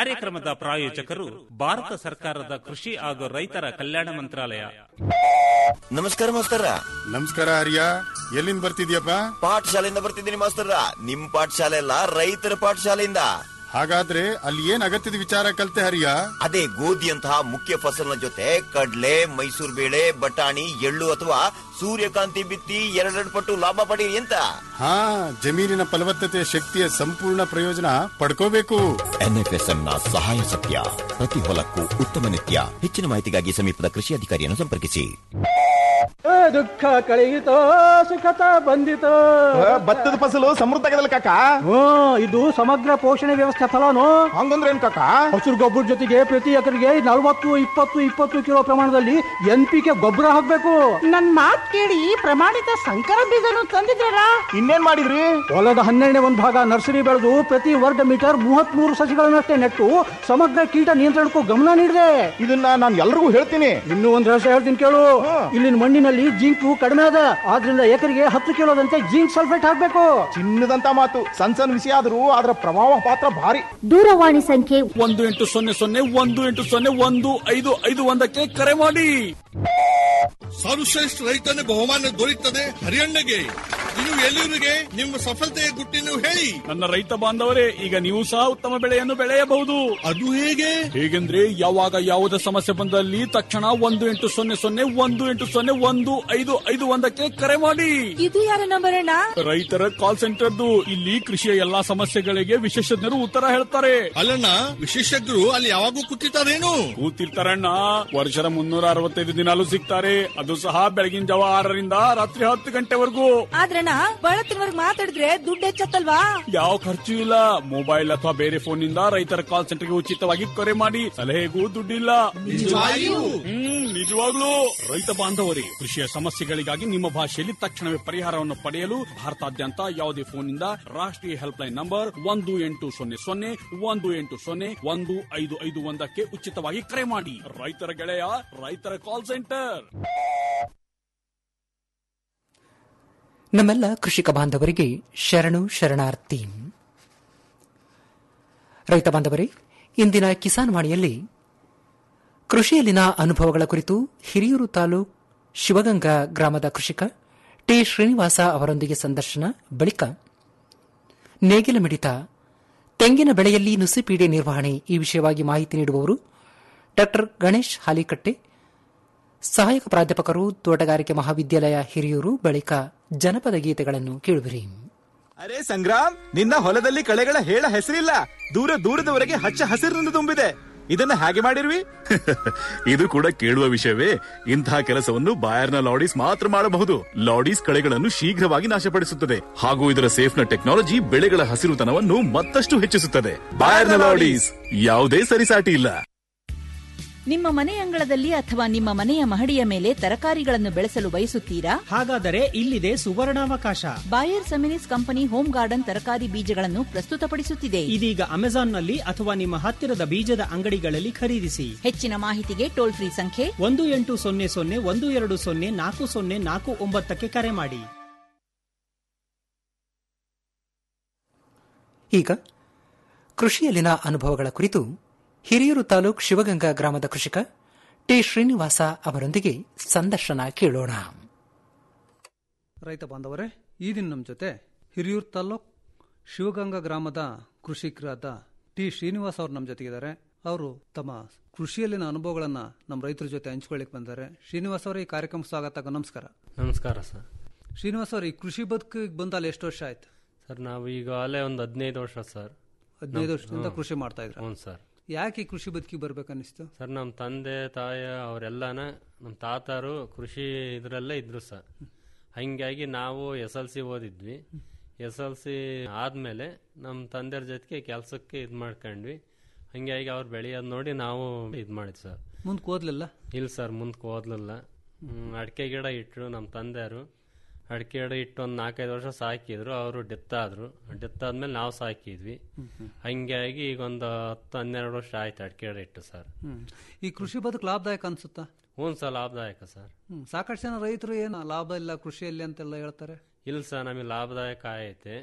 ಕಾರ್ಯಕ್ರಮದ ಪ್ರಾಯೋಜಕರು ಭಾರತ ಸರ್ಕಾರದ ಕೃಷಿ ಹಾಗೂ ರೈತರ ಕಲ್ಯಾಣ ಮಂತ್ರಾಲಯ ನಮಸ್ಕಾರ ಮಾಸ್ತರ ನಮಸ್ಕಾರ ಹರಿಯ ಎಲ್ಲಿಂದ ಬರ್ತಿದ್ಯಪ್ಪ ಪಾಠಶಾಲೆಯಿಂದ ಬರ್ತಿದ್ದೀನಿ ಮಾಸ್ತರ ನಿಮ್ ಪಾಠಶಾಲೆ ಅಲ್ಲ ರೈತರ ಪಾಠಶಾಲೆಯಿಂದ ಹಾಗಾದ್ರೆ ಅಲ್ಲಿ ಏನ್ ಅಗತ್ಯದ ವಿಚಾರ ಕಲ್ತೆ ಹರಿಯ ಅದೇ ಗೋಧಿಯಂತಹ ಮುಖ್ಯ ಫಸಲಿನ ಜೊತೆ ಕಡ್ಲೆ ಮೈಸೂರು ಬೇಳೆ ಬಟಾಣಿ ಎಳ್ಳು ಅಥವಾ ಸೂರ್ಯಕಾಂತಿ ಬಿತ್ತಿ ಎರಡೆರಡು ಪಟ್ಟು ಲಾಭ ಪಡೀರಿ ಅಂತ ಹಾ ಜಮೀನಿನ ಫಲವತ್ತತೆ ಶಕ್ತಿಯ ಸಂಪೂರ್ಣ ಪ್ರಯೋಜನ ಪಡ್ಕೋಬೇಕು ಎನ್ಎಫ್ಎಸ್ಎಂ ನ ಸಹಾಯ ಸತ್ಯ ಪ್ರತಿ ಹೊಲಕ್ಕೂ ಉತ್ತಮ ನಿತ್ಯ ಹೆಚ್ಚಿನ ಮಾಹಿತಿಗಾಗಿ ಸಮೀಪದ ಕೃಷಿ ಅಧಿಕಾರಿಯನ್ನು ಸಂಪರ್ಕಿಸಿ ದುಃಖ ಕಳೆಯಿತೋ ಸುಖತ ಬಂದಿತೋ ಭತ್ತದ ಫಸಲು ಸಮೃದ್ಧ ಕಾಕ ಹ್ಮ್ ಇದು ಸಮಗ್ರ ಪೋಷಣೆ ವ್ಯವಸ್ಥೆ ಫಲನು ಹಂಗಂದ್ರೆ ಏನ್ ಕಾಕ ಹಸಿರು ಗೊಬ್ಬರ ಜೊತೆಗೆ ಪ್ರತಿ ಎಕರೆಗೆ ನಲವತ್ತು ಇಪ್ಪತ್ತು ಇಪ್ಪತ್ತು ಕಿಲೋ ಪ್ರಮಾಣದಲ್ಲಿ ಎನ್ ಪಿ ಕೆ ಗೊಬ್ಬರ ಹಾಕ್ಬೇಕು ನನ್ ಮಾತ್ ಕೇಳಿ ಪ್ರಮಾಣಿತ ಸಂಕರ ಬೀಜನು ತಂದಿದ್ದೀರಾ ಇನ್ನೇನ್ ಮಾಡಿದ್ರಿ ಹೊಲದ ಹನ್ನೆರಡನೇ ಒಂದು ಭಾಗ ನರ್ಸರಿ ಬೆಳೆದು ಪ್ರತಿ ವರ್ಗ ಮೀಟರ್ ಮೂವತ್ತ್ ಮೂರು ಸಸಿಗಳನ್ನಷ್ಟೇ ನೆಟ್ಟು ಸಮಗ್ರ ಕೀಟ ನಿಯಂತ್ರಣಕ್ಕೂ ಗಮನ ನೀಡಿದೆ ಇದನ್ನ ನಾನು ಎಲ್ರಿಗೂ ಹೇಳ್ತೀನಿ ಇನ್ನೂ ಒಂದು ರಹಸ್ಯ ಹೇಳ್ತೀನಿ ಕೇಳು ಇಲ್ಲಿನ ಮಣ್ಣಿನಲ್ಲಿ ಜಿಂಕು ಕಡಿಮೆ ಅದ ಆದ್ರಿಂದ ಎಕರೆಗೆ ಹತ್ತು ಕಿಲೋದಂತೆ ಜಿಂಕ್ ಸಲ್ಫೇಟ್ ಹಾಕ್ಬೇಕು ಚಿನ್ನದಂತ ಮಾತು ಸಣ್ಣ ಸಣ್ಣ ವಿಷಯ ಆದ್ರೂ ಅದರ ಪ್ರಭಾವ ಪಾತ್ರ ಭಾರಿ ದೂರವಾಣಿ ಸಂಖ್ಯೆ ಒಂದು ಎಂಟು ಸೊನ್ನೆ ಸೊನ್ನೆ ಒಂದು ಎಂಟು ಸೊನ್ನೆ ಒಂದು ಐದು ಐದು ಒಂದಕ್ಕೆ ಕರೆ ಮಾಡಿ ಸರ್ವಶ್ರೇಷ್ಠ ರೈತನ ಬಹುಮಾನ ದೊರೆಯುತ್ತದೆ ಹರಿಯಣ್ಣಗೆ ಇನ್ನು ಎಲ್ಲರಿಗೆ ನಿಮ್ಮ ಸಫಲತೆಯ ಗುಟ್ಟಿನ ಹೇಳಿ ನನ್ನ ರೈತ ಬಾಂಧವರೇ ಈಗ ನೀವು ಸಹ ಉತ್ತಮ ಬೆಳೆಯನ್ನು ಬೆಳೆಯಬಹುದು ಅದು ಹೇಗೆ ಹೇಗೆಂದ್ರೆ ಯಾವಾಗ ಯಾವುದೇ ಸಮಸ್ಯೆ ಬಂದಲ್ಲಿ ತಕ್ಷಣ ಒಂದು ಎಂಟು ಸೊನ್ನೆ ಸೊನ್ನೆ ಒಂದು ಎಂಟು ಸೊನ್ನೆ ಒಂದು ಐದು ಐದು ಒಂದಕ್ಕೆ ಕರೆ ಮಾಡಿ ಇದು ಯಾರ ನಂಬರ್ ಅಣ್ಣ ರೈತರ ಕಾಲ್ ಸೆಂಟರ್ದು ಇಲ್ಲಿ ಕೃಷಿಯ ಎಲ್ಲಾ ಸಮಸ್ಯೆಗಳಿಗೆ ವಿಶೇಷಜ್ಞರು ಉತ್ತರ ಹೇಳ್ತಾರೆ ಅಲ್ಲಣ್ಣ ವಿಶೇಷಜ್ಞರು ಅಲ್ಲಿ ಯಾವಾಗೂ ಕೂತಿರ್ತಾರೇನು ಕೂತಿರ್ತಾರಣ್ಣ ವರ್ಷದ ಮುನ್ನೂರ ಅರವತ್ತೈದು ದಿನಾಲು ಸಿಗ್ತಾರೆ ಅದು ಸಹ ಬೆಳಗಿನ ಜಾವ ಆರರಿಂದ ರಾತ್ರಿ ಹತ್ತು ಗಂಟೆವರೆಗೂ ಆದ್ರಣ್ಣ ಬಳತ್ತಿನವರ್ಗ್ ಮಾತಾಡಿದ್ರೆ ದುಡ್ಡು ಹೆಚ್ಚತ್ತಲ್ವಾ ಯಾವ ಖರ್ಚು ಇಲ್ಲ ಮೊಬೈಲ್ ಅಥವಾ ಬೇರೆ ಫೋನ್ ನಿಂದ ರೈತರ ಕಾಲ್ ಸೆಂಟರ್ಗೆ ಉಚಿತವಾಗಿ ಕರೆ ಮಾಡಿ ಸಲಹೆಗೂ ದುಡ್ಡಿಲ್ಲ ಹ್ಮ್ ನಿಜವಾಗ್ಲೂ ರೈತ ಬಾಂಧವರೇ ಕೃಷಿಯ ಸಮಸ್ಯೆಗಳಿಗಾಗಿ ನಿಮ್ಮ ಭಾಷೆಯಲ್ಲಿ ತಕ್ಷಣವೇ ಪರಿಹಾರವನ್ನು ಪಡೆಯಲು ಭಾರತಾದ್ಯಂತ ಯಾವುದೇ ಫೋನ್ ನಿಂದ ರಾಷ್ಟ್ರೀಯ ಹೆಲ್ಪ್ ಲೈನ್ ನಂಬರ್ ಒಂದು ಎಂಟು ಸೊನ್ನೆ ಸೊನ್ನೆ ಒಂದು ಎಂಟು ಸೊನ್ನೆ ಒಂದು ಐದು ಐದು ಒಂದಕ್ಕೆ ಉಚಿತವಾಗಿ ಕರೆ ಮಾಡಿ ರೈತರ ಗೆಳೆಯ ರೈತರ ಕಾಲ್ ಸೆಂಟರ್ ನಮ್ಮೆಲ್ಲ ಕೃಷಿಕ ಬಾಂಧವರಿಗೆ ಶರಣು ಶರಣಾರ್ಥಿ ರೈತ ಬಾಂಧವರೇ ಇಂದಿನ ಕಿಸಾನ್ ವಾಣಿಯಲ್ಲಿ ಕೃಷಿಯಲ್ಲಿನ ಅನುಭವಗಳ ಕುರಿತು ಹಿರಿಯೂರು ತಾಲೂಕ್ ಶಿವಗಂಗಾ ಗ್ರಾಮದ ಕೃಷಿಕ ಟಿ ಶ್ರೀನಿವಾಸ ಅವರೊಂದಿಗೆ ಸಂದರ್ಶನ ಬಳಿಕ ನೇಗಿಲ ಮಿಡಿತ ತೆಂಗಿನ ಬೆಳೆಯಲ್ಲಿ ನುಸಿಪೀಡೆ ನಿರ್ವಹಣೆ ಈ ವಿಷಯವಾಗಿ ಮಾಹಿತಿ ನೀಡುವವರು ಡಾ ಗಣೇಶ್ ಹಾಲಿಕಟ್ಟೆ ಸಹಾಯಕ ಪ್ರಾಧ್ಯಾಪಕರು ತೋಟಗಾರಿಕೆ ಮಹಾವಿದ್ಯಾಲಯ ಹಿರಿಯೂರು ಬಳಿಕ ಜನಪದ ಗೀತೆಗಳನ್ನು ಕೇಳುವಿರಿ ಅರೆ ಸಂಗ್ರಾಮ್ ನಿನ್ನ ಹೊಲದಲ್ಲಿ ಕಳೆಗಳ ಹೇಳ ಹೆಸರಿಲ್ಲ ದೂರ ದೂರದವರೆಗೆ ಹಚ್ಚ ಹಸಿರಿನಿಂದ ತುಂಬಿದೆ ಇದನ್ನ ಹಾಗೆ ಮಾಡಿರ್ವಿ ಇದು ಕೂಡ ಕೇಳುವ ವಿಷಯವೇ ಇಂತಹ ಕೆಲಸವನ್ನು ಬಾಯರ್ನ ಲಾಡೀಸ್ ಮಾತ್ರ ಮಾಡಬಹುದು ಲಾಡೀಸ್ ಕಳೆಗಳನ್ನು ಶೀಘ್ರವಾಗಿ ನಾಶಪಡಿಸುತ್ತದೆ ಹಾಗೂ ಇದರ ಸೇಫ್ನ ಟೆಕ್ನಾಲಜಿ ಬೆಳೆಗಳ ಹಸಿರುತನವನ್ನು ಮತ್ತಷ್ಟು ಹೆಚ್ಚಿಸುತ್ತದೆ ಬಾಯರ್ನ ಲಾಡೀಸ್ ಯಾವುದೇ ಸರಿಸಾಟಿ ಇಲ್ಲ ನಿಮ್ಮ ಮನೆ ಅಂಗಳದಲ್ಲಿ ಅಥವಾ ನಿಮ್ಮ ಮನೆಯ ಮಹಡಿಯ ಮೇಲೆ ತರಕಾರಿಗಳನ್ನು ಬೆಳೆಸಲು ಬಯಸುತ್ತೀರಾ ಹಾಗಾದರೆ ಇಲ್ಲಿದೆ ಸುವರ್ಣಾವಕಾಶ Bayer Seminis company home garden ತರಕಾರಿ ಬೀಜಗಳನ್ನು ಪ್ರಸ್ತುತಪಡಿಸುತ್ತಿದೆ ಇದೀಗ ಅಮೆಜಾನ್ನಲ್ಲಿ ಅಥವಾ ನಿಮ್ಮ ಹತ್ತಿರದ ಬೀಜದ ಅಂಗಡಿಗಳಲ್ಲಿ ಖರೀದಿಸಿ ಹೆಚ್ಚಿನ ಮಾಹಿತಿಗೆ ಟೋಲ್ ಫ್ರೀ ಸಂಖ್ಯೆ ಒಂದು ಎಂಟು ಸೊನ್ನೆ ಸೊನ್ನೆ ಒಂದು ಎರಡು ಸೊನ್ನೆ ನಾಲ್ಕು ಸೊನ್ನೆ ನಾಲ್ಕು ಒಂಬತ್ತಕ್ಕೆ ಕರೆ ಮಾಡಿ ಈಗ ಕೃಷಿಯಲ್ಲಿನ ಅನುಭವಗಳ ಕುರಿತು ಹಿರಿಯೂರು ತಾಲೂಕ್ ಶಿವಗಂಗಾ ಗ್ರಾಮದ ಕೃಷಿಕ ಟಿ ಶ್ರೀನಿವಾಸ ಅವರೊಂದಿಗೆ ಸಂದರ್ಶನ ಕೇಳೋಣ ರೈತ ಬಾಂಧವರೇ ಈ ದಿನ ನಮ್ಮ ಜೊತೆ ಹಿರಿಯೂರು ತಾಲೂಕ್ ಶಿವಗಂಗಾ ಗ್ರಾಮದ ಕೃಷಿಕರಾದ ಟಿ ಶ್ರೀನಿವಾಸ್ ಅವರು ನಮ್ಮ ಜೊತೆಗಿದ್ದಾರೆ ಅವರು ತಮ್ಮ ಕೃಷಿಯಲ್ಲಿನ ಅನುಭವಗಳನ್ನ ನಮ್ಮ ರೈತರ ಜೊತೆ ಹಂಚ್ಕೊಳ್ಳಿಕ್ ಬಂದ್ದಾರೆ ಶ್ರೀನಿವಾಸ್ ಅವರೇ ಈ ಕಾರ್ಯಕ್ರಮ ಸ್ವಾಗತ ನಮಸ್ಕಾರ ನಮಸ್ಕಾರ ಸರ್ ಶ್ರೀನಿವಾಸ್ ಅವ್ರ ಈ ಕೃಷಿ ಬದುಕಿಗೆ ಬಂದಲ್ಲಿ ಎಷ್ಟು ವರ್ಷ ಆಯ್ತು ಸರ್ ನಾವು ಈಗಾಗಲೇ ಒಂದು ಹದಿನೈದು ವರ್ಷ ಸರ್ ಹದಿನೈದು ನಮ್- ವರ್ಷದಿಂದ ಹ್ಮ್. ಕೃಷಿ ಮಾಡ್ತಾ ಇದ್ರ ಹ್ಞೂ ಸರ್ ಯಾಕೆ ಈ ಕೃಷಿ ಬದುಕಿಗೆ ಬರ್ಬೇಕನ್ನಿಸ್ತು ಸರ್ ನಮ್ಮ ತಂದೆ ತಾಯಿ ಅವರೆಲ್ಲನ ನಮ್ಮ ತಾತರು ಕೃಷಿ ಇದರಲ್ಲೇ ಇದ್ರು ಸರ್ ಹಂಗಾಗಿ ನಾವು ಎಸ್ ಎಲ್ ಸಿ ಓದಿದ್ವಿ ಎಸ್ ಎಲ್ ಸಿ ಆದಮೇಲೆ ನಮ್ಮ ತಂದೆಯವ್ರ ಜೊತೆಗೆ ಕೆಲಸಕ್ಕೆ ಇದು ಮಾಡ್ಕೊಂಡ್ವಿ ಹಂಗಾಗಿ ಅವ್ರು ಬೆಳೆಯೋದು ನೋಡಿ ನಾವು ಇದು ಮಾಡಿದ್ವಿ ಸರ್ ಮುಂದಕ್ಕೆ ಓದ್ಲಿಲ್ಲ ಇಲ್ಲ ಸರ್ ಮುಂದಕ್ಕೆ ಓದಲಿಲ್ಲ ಅಡಿಕೆ ಗಿಡ ಇಟ್ಟರು ನಮ್ಮ ತಂದೆಯವರು ಅಡಿಕೆ ಗಿಡ ಇಟ್ಟು ಒಂದು ನಾಲ್ಕೈದು ವರ್ಷ ಸಾಕಿದ್ರು ಅವರು ಡೆತ್ ಆದರು ಡೆತ್ ಆದ್ಮೇಲೆ ನಾವು ಸಾಕಿದ್ವಿ ಹಂಗಾಗಿ ಈಗ ಒಂದು ಹತ್ತು ಹನ್ನೆರಡು ವರ್ಷ ಆಯ್ತು ಅಡಿಕೆ ಗಿಡ ಇಟ್ಟು ಸರ್ ಹ್ಮ್. ಈ ಕೃಷಿ ಬದುಕು ಲಾಭದಾಯಕ ಅನ್ಸುತ್ತಾ ಹ್ಞೂ ಸರ್ ಲಾಭದಾಯಕ ಸರ್ ಹ್ಮ್. ಸಾಕಷ್ಟು ಜನ ರೈತರು ಏನು ಲಾಭ ಇಲ್ಲ ಕೃಷಿಯಲ್ಲಿ ಅಂತೆಲ್ಲ ಹೇಳ್ತಾರೆ ಇಲ್ಲ ಸರ್ ನಮಗೆ ಲಾಭದಾಯಕ ಆಗೈತೆ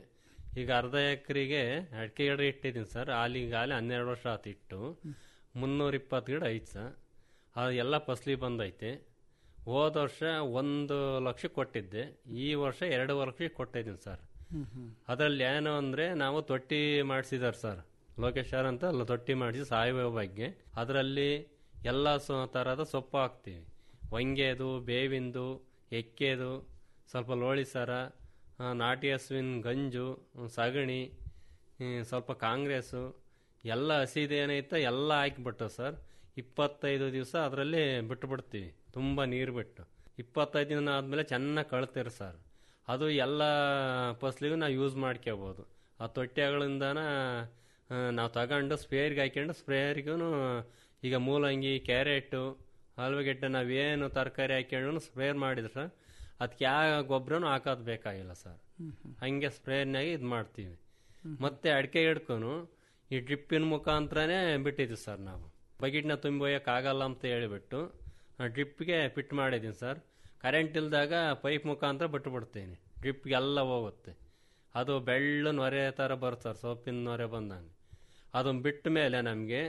ಈಗ ಅರ್ಧ ಎಕರೆಗೆ ಅಡಿಕೆ ಗಿಡ ಇಟ್ಟಿದ್ದೀನಿ ಸರ್ ಅಲ್ಲಿಗಾಲೆ ಹನ್ನೆರಡು ವರ್ಷ ಆತು ಇಟ್ಟು ಮುನ್ನೂರ ಇಪ್ಪತ್ತು ಗಿಡ ಐತೆ ಸರ್ ಅದು ಎಲ್ಲ ಫಸಲಿ ಬಂದೈತೆ ಹೋದ ವರ್ಷ ಒಂದು ಲಕ್ಷ ಕೊಟ್ಟಿದ್ದೆ ಈ ವರ್ಷ ಎರಡೂವರೆ ಲಕ್ಷ ಕೊಟ್ಟಿದ್ದೀನಿ ಸರ್ ಅದರಲ್ಲಿ ಏನು ಅಂದರೆ ನಾವು ತೊಟ್ಟಿ ಮಾಡಿಸಿದಾರೆ ಸರ್ ಲೋಕೇಶ್ ಸರ್ ಅಂತ ಅಲ್ಲ ತೊಟ್ಟಿ ಮಾಡಿಸಿ ಸಾವಯವ ಬಗ್ಗೆ ಅದರಲ್ಲಿ ಎಲ್ಲ ಸ ಥರದ ಸೊಪ್ಪು ಹಾಕ್ತೀವಿ ವಂಗೆದು ಬೇವಿಂದು ಎಕ್ಕೆದು ಸ್ವಲ್ಪ ಲೋಳಿ ಸರ ಆ, ನಾಟಿ ಹಸುವಿನ ಗಂಜು ಸಗಣಿ ಹ್ಮ್, ಸ್ವಲ್ಪ ಕಾಂಗ್ರೆಸ್ಸು ಎಲ್ಲ ಹಸಿದು ಏನೈತೆ ಎಲ್ಲ ಹಾಕಿಬಿಟ್ಟು ಸರ್ ಇಪ್ಪತ್ತೈದು ದಿವಸ ಅದರಲ್ಲಿ ಬಿಟ್ಟು ಬಿಡ್ತೀವಿ ತುಂಬ ನೀರು ಬಿಟ್ಟು ಇಪ್ಪತ್ತೈದು ದಿನ ಆದಮೇಲೆ ಚೆನ್ನಾಗಿ ಕಳ್ತೀರಿ ಸರ್ ಅದು ಎಲ್ಲ ಫಸ್ಲಿಗೂ ನಾವು ಯೂಸ್ ಮಾಡ್ಕೋಬೋದು ಆ ತೊಟ್ಟಿಗಳಿಂದನ ನಾವು ತಗೊಂಡು ಸ್ಪ್ರೇರ್ಗೆ ಹಾಕ್ಕೊಂಡು ಸ್ಪ್ರೇಯರ್ಗೂ ಈಗ ಮೂಲಂಗಿ ಕ್ಯಾರೆಟು ಆಲೂಗೆಡ್ಡೆ ನಾವೇನು ತರಕಾರಿ ಹಾಕ್ಕೊಂಡು ಸ್ಪ್ರೇರ್ ಮಾಡಿದ್ರೆ ಸರ್ ಅದಕ್ಕೆ ಯಾವ ಗೊಬ್ಬರನೂ ಹಾಕೋದು ಬೇಕಾಗಿಲ್ಲ ಸರ್ ಹಂಗೆ ಸ್ಪ್ರೇರ್ನಾಗೆ ಇದು ಮಾಡ್ತೀವಿ ಮತ್ತೆ ಅಡಿಕೆ ಹಿಡ್ಕೊನು ಈ ಡ್ರಿಪ್ಪಿನ ಮುಖಾಂತರನೇ ಬಿಟ್ಟಿದ್ವಿ ಸರ್ ನಾವು ಬಕೆಟ್ನ ತುಂಬಿ ಒಯ್ಯೋಕ್ಕಾಗಲ್ಲ ಅಂತ ಹೇಳಿಬಿಟ್ಟು ಡ್ರಿಪ್ಗೆ ಫಿಟ್ ಮಾಡಿದ್ದೀನಿ ಸರ್ ಕರೆಂಟ್ ಇಲ್ದಾಗ ಪೈಪ್ ಮುಖಾಂತರ ಬಿಟ್ಟು ಬಿಡ್ತೀನಿ ಡ್ರಿಪ್ಗೆ ಎಲ್ಲ ಹೋಗುತ್ತೆ ಅದು ಬೆಳ್ಳ ನೊರೆ ಥರ ಬರುತ್ತೆ ಸರ್ ಸೊಪ್ಪಿನ ನೊರೆ ಬಂದಂಗೆ ಅದನ್ನು ಬಿಟ್ಟ ಮೇಲೆ ನಮಗೆ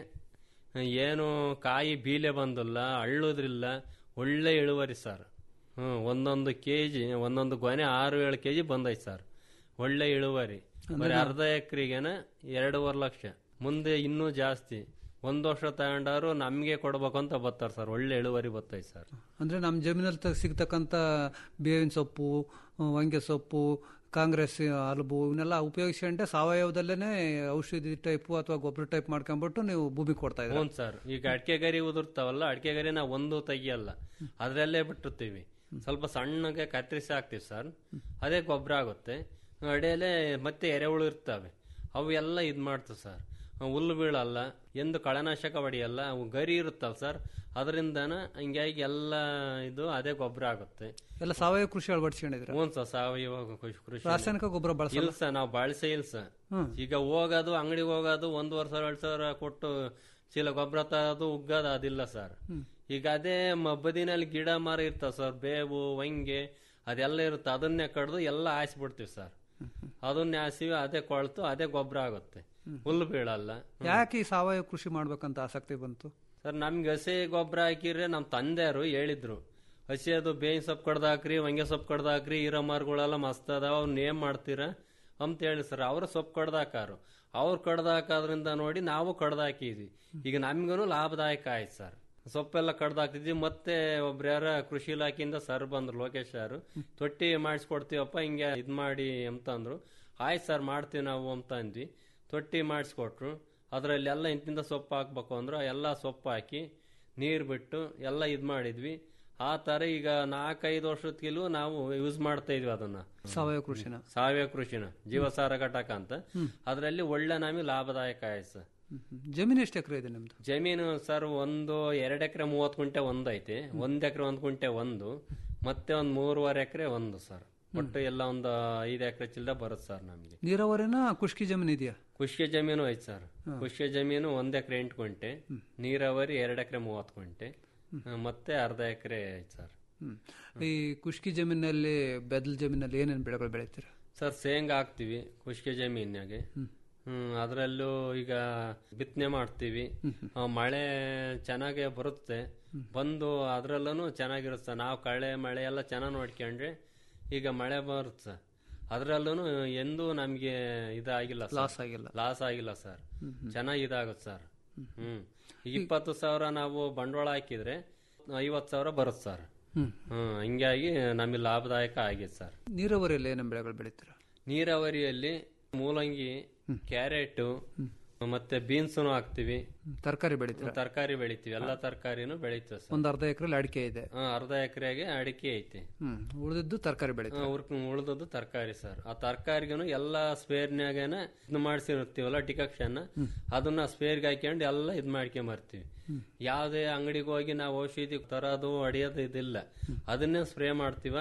ಏನು ಕಾಯಿ ಬೀಲೆ ಬಂದಿಲ್ಲ ಅಳ್ಳೋದ್ರಿಲ್ಲ ಒಳ್ಳೆ ಇಳುವರಿ ಸರ್ ಹ್ಞೂ ಒಂದೊಂದು ಕೆ ಜಿ ಒಂದೊಂದು ಗೊನೆ ಆರು ಏಳು ಕೆ ಜಿ ಬಂದೈತೆ ಸರ್ ಒಳ್ಳೆ ಇಳುವರಿ ಬರೀ ಅರ್ಧ ಎಕರೆಗೆನ ಎರಡೂವರೆ ಲಕ್ಷ ಮುಂದೆ ಇನ್ನೂ ಜಾಸ್ತಿ ಒಂದು ವರ್ಷ ತಗೊಂಡಾರು ನಮಗೆ ಕೊಡ್ಬೇಕು ಅಂತ ಬರ್ತಾರೆ ಸರ್ ಒಳ್ಳೆ ಇಳುವರಿ ಬರ್ತೈತೆ ಸರ್ ಅಂದ್ರೆ ನಮ್ಮ ಜಮೀನಲ್ಲಿ ತ- ಸಿಗ್ತಕ್ಕಂಥ ಬೇವಿನ ಸೊಪ್ಪು ಆ, ವಂಗೆ ಸೊಪ್ಪು ಕಾಂಗ್ರೆಸ್ ಹಲಬು ಇವನ್ನೆಲ್ಲ ಉಪಯೋಗಿಸ್ಕೊಂಡೆ ಸಾವಯವದಲ್ಲೇನೆ ಔಷಧಿ ಟೈಪು ಅಥವಾ ಗೊಬ್ಬರ ಟೈಪ್ ಮಾಡ್ಕೊಂಡ್ಬಿಟ್ಟು ನೀವು ಭೂಮಿ ಕೊಡ್ತಾ ಇದ್ದೀರಾ ಹ್ಞೂ ಸರ್ ಈಗ ಅಡಿಕೆ ಗರಿ ಉದುರ್ತಾವಲ್ಲ ಅಡಿಕೆ ಗರಿ ನಾವು ಒಂದು ತೆಗಿಯಲ್ಲ ಅದರಲ್ಲೇ ಬಿಟ್ಟಿರ್ತೀವಿ ಸ್ವಲ್ಪ ಸಣ್ಣಗೆ ಕತ್ತರಿಸಿ ಹಾಕ್ತೀವಿ ಸರ್ ಅದೇ ಗೊಬ್ಬರ ಆಗುತ್ತೆ ಅಡಿಯಲ್ಲೇ ಮತ್ತೆ ಎರೆಹುಳು ಇರ್ತವೆ ಅವು ಎಲ್ಲ ಇದು ಮಾಡ್ತವೆ ಸರ್ ಹುಲ್ಲು ಬೀಳಲ್ಲ ಎಂದು ಕಳೆನಾಶಕ ಹೊಡೆಯಲ್ಲ ಅವು ಗರಿ ಇರುತ್ತಲ್ಲ ಸರ್ ಅದರಿಂದನ ಹಂಗಾಗಿ ಎಲ್ಲ ಇದು ಅದೇ ಗೊಬ್ಬರ ಆಗುತ್ತೆ ಎಲ್ಲ ಸಾವಯವ ಕೃಷಿ ಅಳವಡಿಸ್ಕೊಂಡಿದ್ದೀರಾ ಹ್ಞೂ ಸರ್ ಸಾವಯವ ಕೃಷಿ- ಕೃಷಿ ರಾಸಾಯನಿಕ ಗೊಬ್ಬರ ಬಳಸಲ್ಲ? ಇಲ್ಲ ಸರ್ ನಾವು ಬಳಸೇ ಇಲ್ಲ ಸರ್ ಹ್ಮ್. ಈಗ ಹೋಗೋದು ಅಂಗಡಿಗೆ ಹೋಗೋದು ಒಂದೂವರೆ ಸಾವಿರ ಎರಡು ಸಾವಿರ ಕೊಟ್ಟು ಚೀಲ ಗೊಬ್ಬರ ತರೋದು ಉಗ್ಗೋದು ಅದಿಲ್ಲ ಸರ್ ಹ್ಮ್. ಈಗ ಅದೇ ಮ- ಬದಿನಲ್ಲಿ ಗಿಡ ಮರ ಇರ್ತಾವ ಸರ್ ಬೇವು ವಂಗೆ ಅದೆಲ್ಲ ಇರುತ್ತೆ ಅದನ್ನೇ ಕಡ್ದು ಎಲ್ಲ ಹಾಯಿಸ್ಬಿಡ್ತೀವಿ ಸರ್ ಅದನ್ನೇ ಹಾಸಿವಿ ಅದೇ ಕೊಳ್ತು ಅದೇ ಗೊಬ್ಬರ ಆಗುತ್ತೆ ಹುಲ್ಲು ಬೀಳಲ್ಲ ಯಾಕೆ ಈ ಸಾವಯವ ಕೃಷಿ ಮಾಡ್ಬೇಕಂತ ಆಸಕ್ತಿ ಬಂತು ಸರ್ ನಮ್ಗೆ ಹಸಿ ಗೊಬ್ಬರ ಹಾಕಿದ್ರೆ ನಮ್ಮ ತಂದೆಯವರು ಹೇಳಿದ್ರು ಹಸಿ ಅದು ಬೇವಿನ ಸೊಪ್ಪು ಕಡ್ದು ಹಾಕ್ರಿ ವಂಗೆ ಸೊಪ್ಪು ಕಡ್ದು ಹಾಕ್ರಿ ಇರೋ ಮರಗಳೆಲ್ಲ ಮಸ್ತ್ ಅದಾವ ಅವ್ನ ಏನ್ ಮಾಡ್ತೀರಾ ಅಂತ ಹೇಳಿ ಸರ್ ಅವರು ಸೊಪ್ಪು ಕಡ್ದು ಹಾಕಾರು ಅವ್ರು ಕಡ್ದು ಹಾಕೋದ್ರಿಂದ ನೋಡಿ ನಾವು ಕಡ್ದು ಹಾಕಿದ್ವಿ ಈಗ ನಮ್ಗೂ ಲಾಭದಾಯಕ ಆಯ್ತು ಸರ್ ಸೊಪ್ಪೆಲ್ಲ ಕಡ್ದು ಹಾಕ್ತಿದ್ವಿ ಮತ್ತೆ ಒಬ್ರು ಯಾರ ಕೃಷಿ ಇಲಾಖೆಯಿಂದ ಸರ್ ಬಂದ್ರು ಲೋಕೇಶ್ ಸರ್ ತೊಟ್ಟಿ ಮಾಡಿಸ್ಕೊಡ್ತೀವಪ್ಪ ಹಿಂಗೆ ಇದ್ ಮಾಡಿ ಅಂತ ಅಂದ್ರು ಆಯ್ತು ಸರ್ ಮಾಡ್ತೀವಿ ನಾವು ಅಂತ ಅಂದ್ವಿ ತೊಟ್ಟಿ ಮಾಡಿಸ್ಕೊಟ್ರು ಅದರಲ್ಲಿ ಎಲ್ಲ ಇಂತಿಂದ ಸೊಪ್ಪು ಹಾಕ್ಬೇಕು ಅಂದ್ರು ಎಲ್ಲ ಸೊಪ್ಪು ಹಾಕಿ ನೀರು ಬಿಟ್ಟು ಎಲ್ಲ ಇದು ಮಾಡಿದ್ವಿ ಆ ಥರ ಈಗ ನಾಲ್ಕೈದು ವರ್ಷದಕ್ಕಿಲೂ ನಾವು ಯೂಸ್ ಮಾಡ್ತಾ ಇದ್ವಿ ಅದನ್ನ ಸಾವಯವ ಕೃಷಿನ ಸಾವಯವ ಕೃಷಿನ ಜೀವಸಾರ ಘಟಕ ಅಂತ ಅದರಲ್ಲಿ ಒಳ್ಳೆ ನಮಗೆ ಲಾಭದಾಯಕ ಆಯ್ತು ಸರ್ ಜಮೀನು ಎಷ್ಟು ಎಕರೆ ಇದೆ ನಿಮ್ದು ಜಮೀನು ಸರ್ ಒಂದು ಎರಡು ಎಕರೆ ಮೂವತ್ತು ಕುಂಟೆ ಒಂದು ಐತಿ ಒಂದ್ ಎಕರೆ ಒಂದು ಕುಂಟೆ ಒಂದು ಮತ್ತೆ ಒಂದು ಮೂರುವರೆ ಎಕರೆ ಒಂದು ಸರ್ ಒಟ್ಟು ಎಲ್ಲ ಒಂದು ಐದು ಎಕರೆ ಚಿಲ್ಲರೆ ಬರುತ್ತೆ ಸರ್ ನಮಗೆ ನೀರಾವರಿನ ಖುಷ್ಕಿ ಜಮೀನು ಇದೆಯಾ ಖುಷಿಗೆ ಜಮೀನು ಐತೆ ಸರ್ ಖುಷಿಗೆ ಜಮೀನು ಒಂದ್ ಎಕರೆ ಎಂಟು ಕುಂಟೆ ನೀರಾವರಿ ಎರಡು ಎಕರೆ ಮೂವತ್ತು ಕುಂಟೆ ಆ, ಮತ್ತೆ ಅರ್ಧ ಎಕರೆ ಐತೆ ಸರ್ ಹ್ಮ್. ಈ ಖುಷ್ಕಿ ಜಮೀನಲ್ಲಿ ಬೆದಲ್ ಜಮೀನಲ್ಲಿ ಏನೇನು ಬೆಳೆಗಳು ಬೆಳಿತೀರಾ ಸರ್ ಶೇಂಗಾ ಹಾಕ್ತಿವಿ ಖುಷ್ಕಿ ಜಮೀನ್ಯಾಗೆ ಹ್ಮ್ ಅದರಲ್ಲೂ ಈಗ ಬಿತ್ತನೆ ಮಾಡ್ತೀವಿ ಆ, ಮಳೆ ಚೆನ್ನಾಗೇ ಬರುತ್ತೆ ಬಂದು ಅದ್ರಲ್ಲೂ ಚೆನ್ನಾಗಿರುತ್ತೆ ನಾವು ಕಳೆ ಮಳೆ ಎಲ್ಲ ಚೆನ್ನಾಗಿ ನೋಡ್ಕೊಂಡ್ರೆ ಈಗ ಮಳೆ ಬರುತ್ತೆ ಅದ್ರಲ್ಲೂ ಎಂದೂ ನಮ್ಗೆ ಇದಾಗಿಲ್ಲ Loss ಆಗಿಲ್ಲ. ಲಾಸ್ ಆಗಿಲ್ಲ ಸರ್ ಚೆನ್ನಾಗಿ ಇದಾಗುತ್ತೆ ಸರ್ ಹ್ಮ್ ಈಗ ಇಪ್ಪತ್ತು ಸಾವಿರ ನಾವು ಬಂಡವಾಳ ಹಾಕಿದ್ರೆ ಐವತ್ತು ಸಾವಿರ ಬರುತ್ತೆ ಸರ್ ಹ್ಮ್. ಹ್ಮ್ ಹಿಂಗಾಗಿ ನಮಗೆ ಲಾಭದಾಯಕ ಆಗಿದೆ ಸರ್ ನೀರಾವರಿಯಲ್ಲಿ ಏನೇನು ಬೆಳೆಗಳು ಬೆಳಿತೀರಾ ನೀರಾವರಿಯಲ್ಲಿ ಮೂಲಂಗಿ ಕ್ಯಾರೆಟ್ ಮತ್ತೆ ಬೀನ್ಸ್ನು ಹಾಕ್ತಿವಿ ತರಕಾರಿ ಬೆಳಿತೀರಾ ತರಕಾರಿ ಬೆಳಿತೀವಿ ಎಲ್ಲ ತರಕಾರಿನೂ ಬೆಳಿತೀವಿ ಸರ್ ಒಂದು ಅರ್ಧ ಎಕರೆಲಿ ಅಡಿಕೆ ಇದೆ ಹಾ, ಅರ್ಧ ಎಕರೆಗೆ ಅಡಿಕೆ ಐತಿ ಹ್ಮ್ ಉಳಿದಿದ್ದು ತರಕಾರಿ ಬೆಳಿತೀರಾ ಉಳಿದದ್ದು ತರಕಾರಿ ಸರ್ ಆ ತರಕಾರಿಗೂ ಎಲ್ಲ ಸ್ಪೇರ್ನ್ಯಾಗನ ಇದು ಮಾಡಿಸಿರ್ತೀವಲ್ಲ ಡಿಕಕ್ಷನ್ ಅದನ್ನ ಸ್ಪೇರ್ಗೆ ಹಾಕ್ಯಂಡು ಎಲ್ಲ ಇದ್ ಮಾಡ್ಕೊಂಬರ್ತೀವಿ ಯಾವುದೇ ಅಂಗಡಿಗೆ ಹೋಗಿ ನಾವು ಔಷಧಿ ತರೋದು ಹೊಡಿಯೋದು ಇದಿಲ್ಲ ಅದನ್ನೇ ಸ್ಪ್ರೇ ಮಾಡ್ತೀವ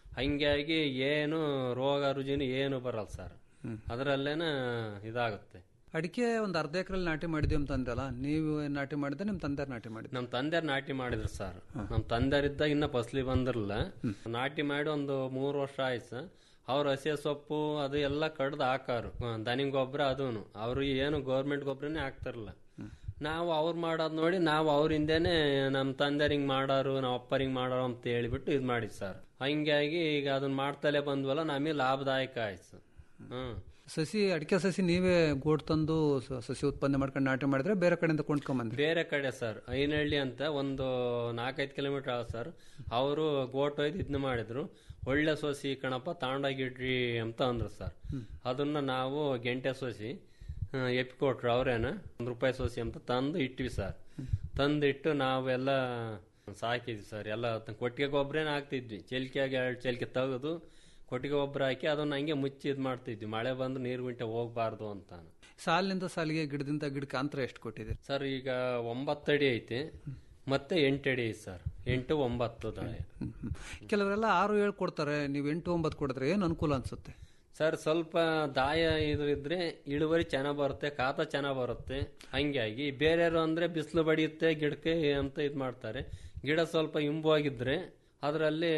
ಹಂಗಾಗಿ ಏನು ರೋಗ ರುಜಿನ ಏನು ಬರಲ್ಲ ಸರ್ ಅದರಲ್ಲೇನ ಇದಾಗುತ್ತೆ ಅಡಿಕೆ ಒಂದು ಅರ್ಧ ಎಕರೆಲಿ ನಾಟಿ ಮಾಡಿದ್ವಿ ಅಂತ ಅಂದ್ರಲ್ಲ ನೀವು ಏನ್ ನಾಟಿ ಮಾಡಿದ್ರೆ ನಿಮ್ ತಂದೆ ನಾಟಿ ಮಾಡಿದ್ರು ನಮ್ ತಂದೆಯರ್ ನಾಟಿ ಮಾಡಿದ್ರು ಸರ್ ನಮ್ ತಂದೆಯರಿದ್ದಾಗ ಇನ್ನ ಫಸಲಿ ಬಂದಿರಲ್ಲ ನಾಟಿ ಮಾಡಿ ಒಂದು ಮೂರು ವರ್ಷ ಆಯ್ತು ಸರ್ ಅವ್ರ ಹಸಿ ಸೊಪ್ಪು ಅದು ಎಲ್ಲ ಕಡ್ದು ಹಾಕಾರು ದನಿ ಗೊಬ್ಬರ ಅದೂನು ಅವ್ರು ಏನು ಗೌರ್ಮೆಂಟ್ ಗೊಬ್ಬರನೇ ಹಾಕ್ತಾರಲ್ಲ ನಾವು ಅವ್ರು ಮಾಡೋದ್ ನೋಡಿ ನಾವು ಅವ್ರಿಂದೇನೆ ನಮ್ಮ ತಂದೆರ್ ಹಿಂಗ್ ಮಾಡಾರು ನಮ್ಮ ಅಪ್ಪರ್ ಹಿಂಗ್ ಮಾಡಾರು ಅಂತ ಹೇಳಿಬಿಟ್ಟು ಇದ್ ಮಾಡಿ ಸರ್ ಹಂಗಾಗಿ ಈಗ ಅದನ್ನ ಮಾಡ್ತಲೇ ಬಂದ್ವಲ್ಲ ನಮಗೆ ಲಾಭದಾಯಕ ಆಯ್ತು ಹ್ಮ್ ಸಸಿ ಅಡಿಕೆ ಸಸಿ ನೀವೇ ಗೋಟ್ ತಂದು ಸ- ಸಸಿ ಉತ್ಪನ್ನ ಮಾಡ್ಕೊಂಡು ನಾಟಿ ಮಾಡಿದ್ರೆ ಬೇರೆ ಕಡೆಯಿಂದ ಕೊಂಡ್ಕೊಂಬಂದ್ರಿ ಬೇರೆ ಕಡೆ ಸರ್ ಐನಹಳ್ಳಿ ಅಂತ ಒಂದು ನಾಲ್ಕೈದು ಕಿಲೋಮೀಟರ್ ಆಗ ಸರ್ ಅವರು ಗೋಟ್ ಒಯ್ದು ಇದನ್ನ ಮಾಡಿದ್ರು ಒಳ್ಳೆ ಸೊಸಿ ಕಣಪ್ಪ ತಾಂಡಾಗಿಡ್ರಿ ಅಂತ ಅಂದ್ರು ಸರ್ ಅದನ್ನ ನಾವು ಗೆಂಟೆ ಸೊಸಿ ಆ, ಎಪ್ಪಿಕೊಟ್ರು ಅವ್ರೇನ ಒಂದು ರೂಪಾಯಿ ಸೊಸಿ ಅಂತ ತಂದು ಇಟ್ವಿ ಸರ್ ತಂದಿಟ್ಟು ನಾವೆಲ್ಲ ಸಾಕಿದ್ವಿ ಸರ್ ಎಲ್ಲ ಕೊಟ್ಟಿಗೆ ಗೊಬ್ಬರನೇ ಹಾಕ್ತಿದ್ವಿ ಚೆಲ್ಕಿಯಾಗ ಎರಡು ಚೆಲ್ಕೆ ತೆಗೆದು ಕೊಟ್ಟಿಗೆ ಗೊಬ್ಬರ ಹಾಕಿ ಅದನ್ನ ಹಂಗೆ ಮುಚ್ಚಿ ಇದು ಮಾಡ್ತಿದ್ವಿ ಮಳೆ ಬಂದು ನೀರು ಗುಂಟೆ ಹೋಗ್ಬಾರ್ದು ಅಂತ ಸಾಲಿನಿಂದ ಸಾಲಿಗೆ ಗಿಡದಿಂದ ಗಿಡಕ್ಕೆ ಅಂತರ ಎಷ್ಟು ಕೊಟ್ಟಿದ್ದೀರಿ ಸರ್ ಈಗ ಒಂಬತ್ತಡಿ ಐತಿ ಮತ್ತೆ ಎಂಟಡಿ ಐತಿ ಸರ್ ಎಂಟು ಒಂಬತ್ತು ದಾಯ ಕೆಲವರೆಲ್ಲ ಆರು ಏಳು ಕೊಡ್ತಾರೆ ನೀವು ಎಂಟು ಒಂಬತ್ತು ಕೊಡಿದ್ರೆ ಏನು ಅನುಕೂಲ ಅನ್ಸುತ್ತೆ ಸರ್ ಸ್ವಲ್ಪ ದಾಯ ಇದು ಇದ್ರೆ ಇಳುವರಿ ಚೆನ್ನಾಗ್ ಬರುತ್ತೆ ಕಾತ ಚೆನ್ನಾಗ್ ಬರುತ್ತೆ ಹಂಗಾಗಿ ಬೇರೆಯವರು ಅಂದ್ರೆ ಬಿಸಿಲು ಬಡಿಯುತ್ತೆ ಗಿಡಕ್ಕೆ ಅಂತ ಇದು ಮಾಡ್ತಾರೆ ಗಿಡ ಸ್ವಲ್ಪ ಇಂಬುವಾಗಿದ್ರೆ ಅದರಲ್ಲಿ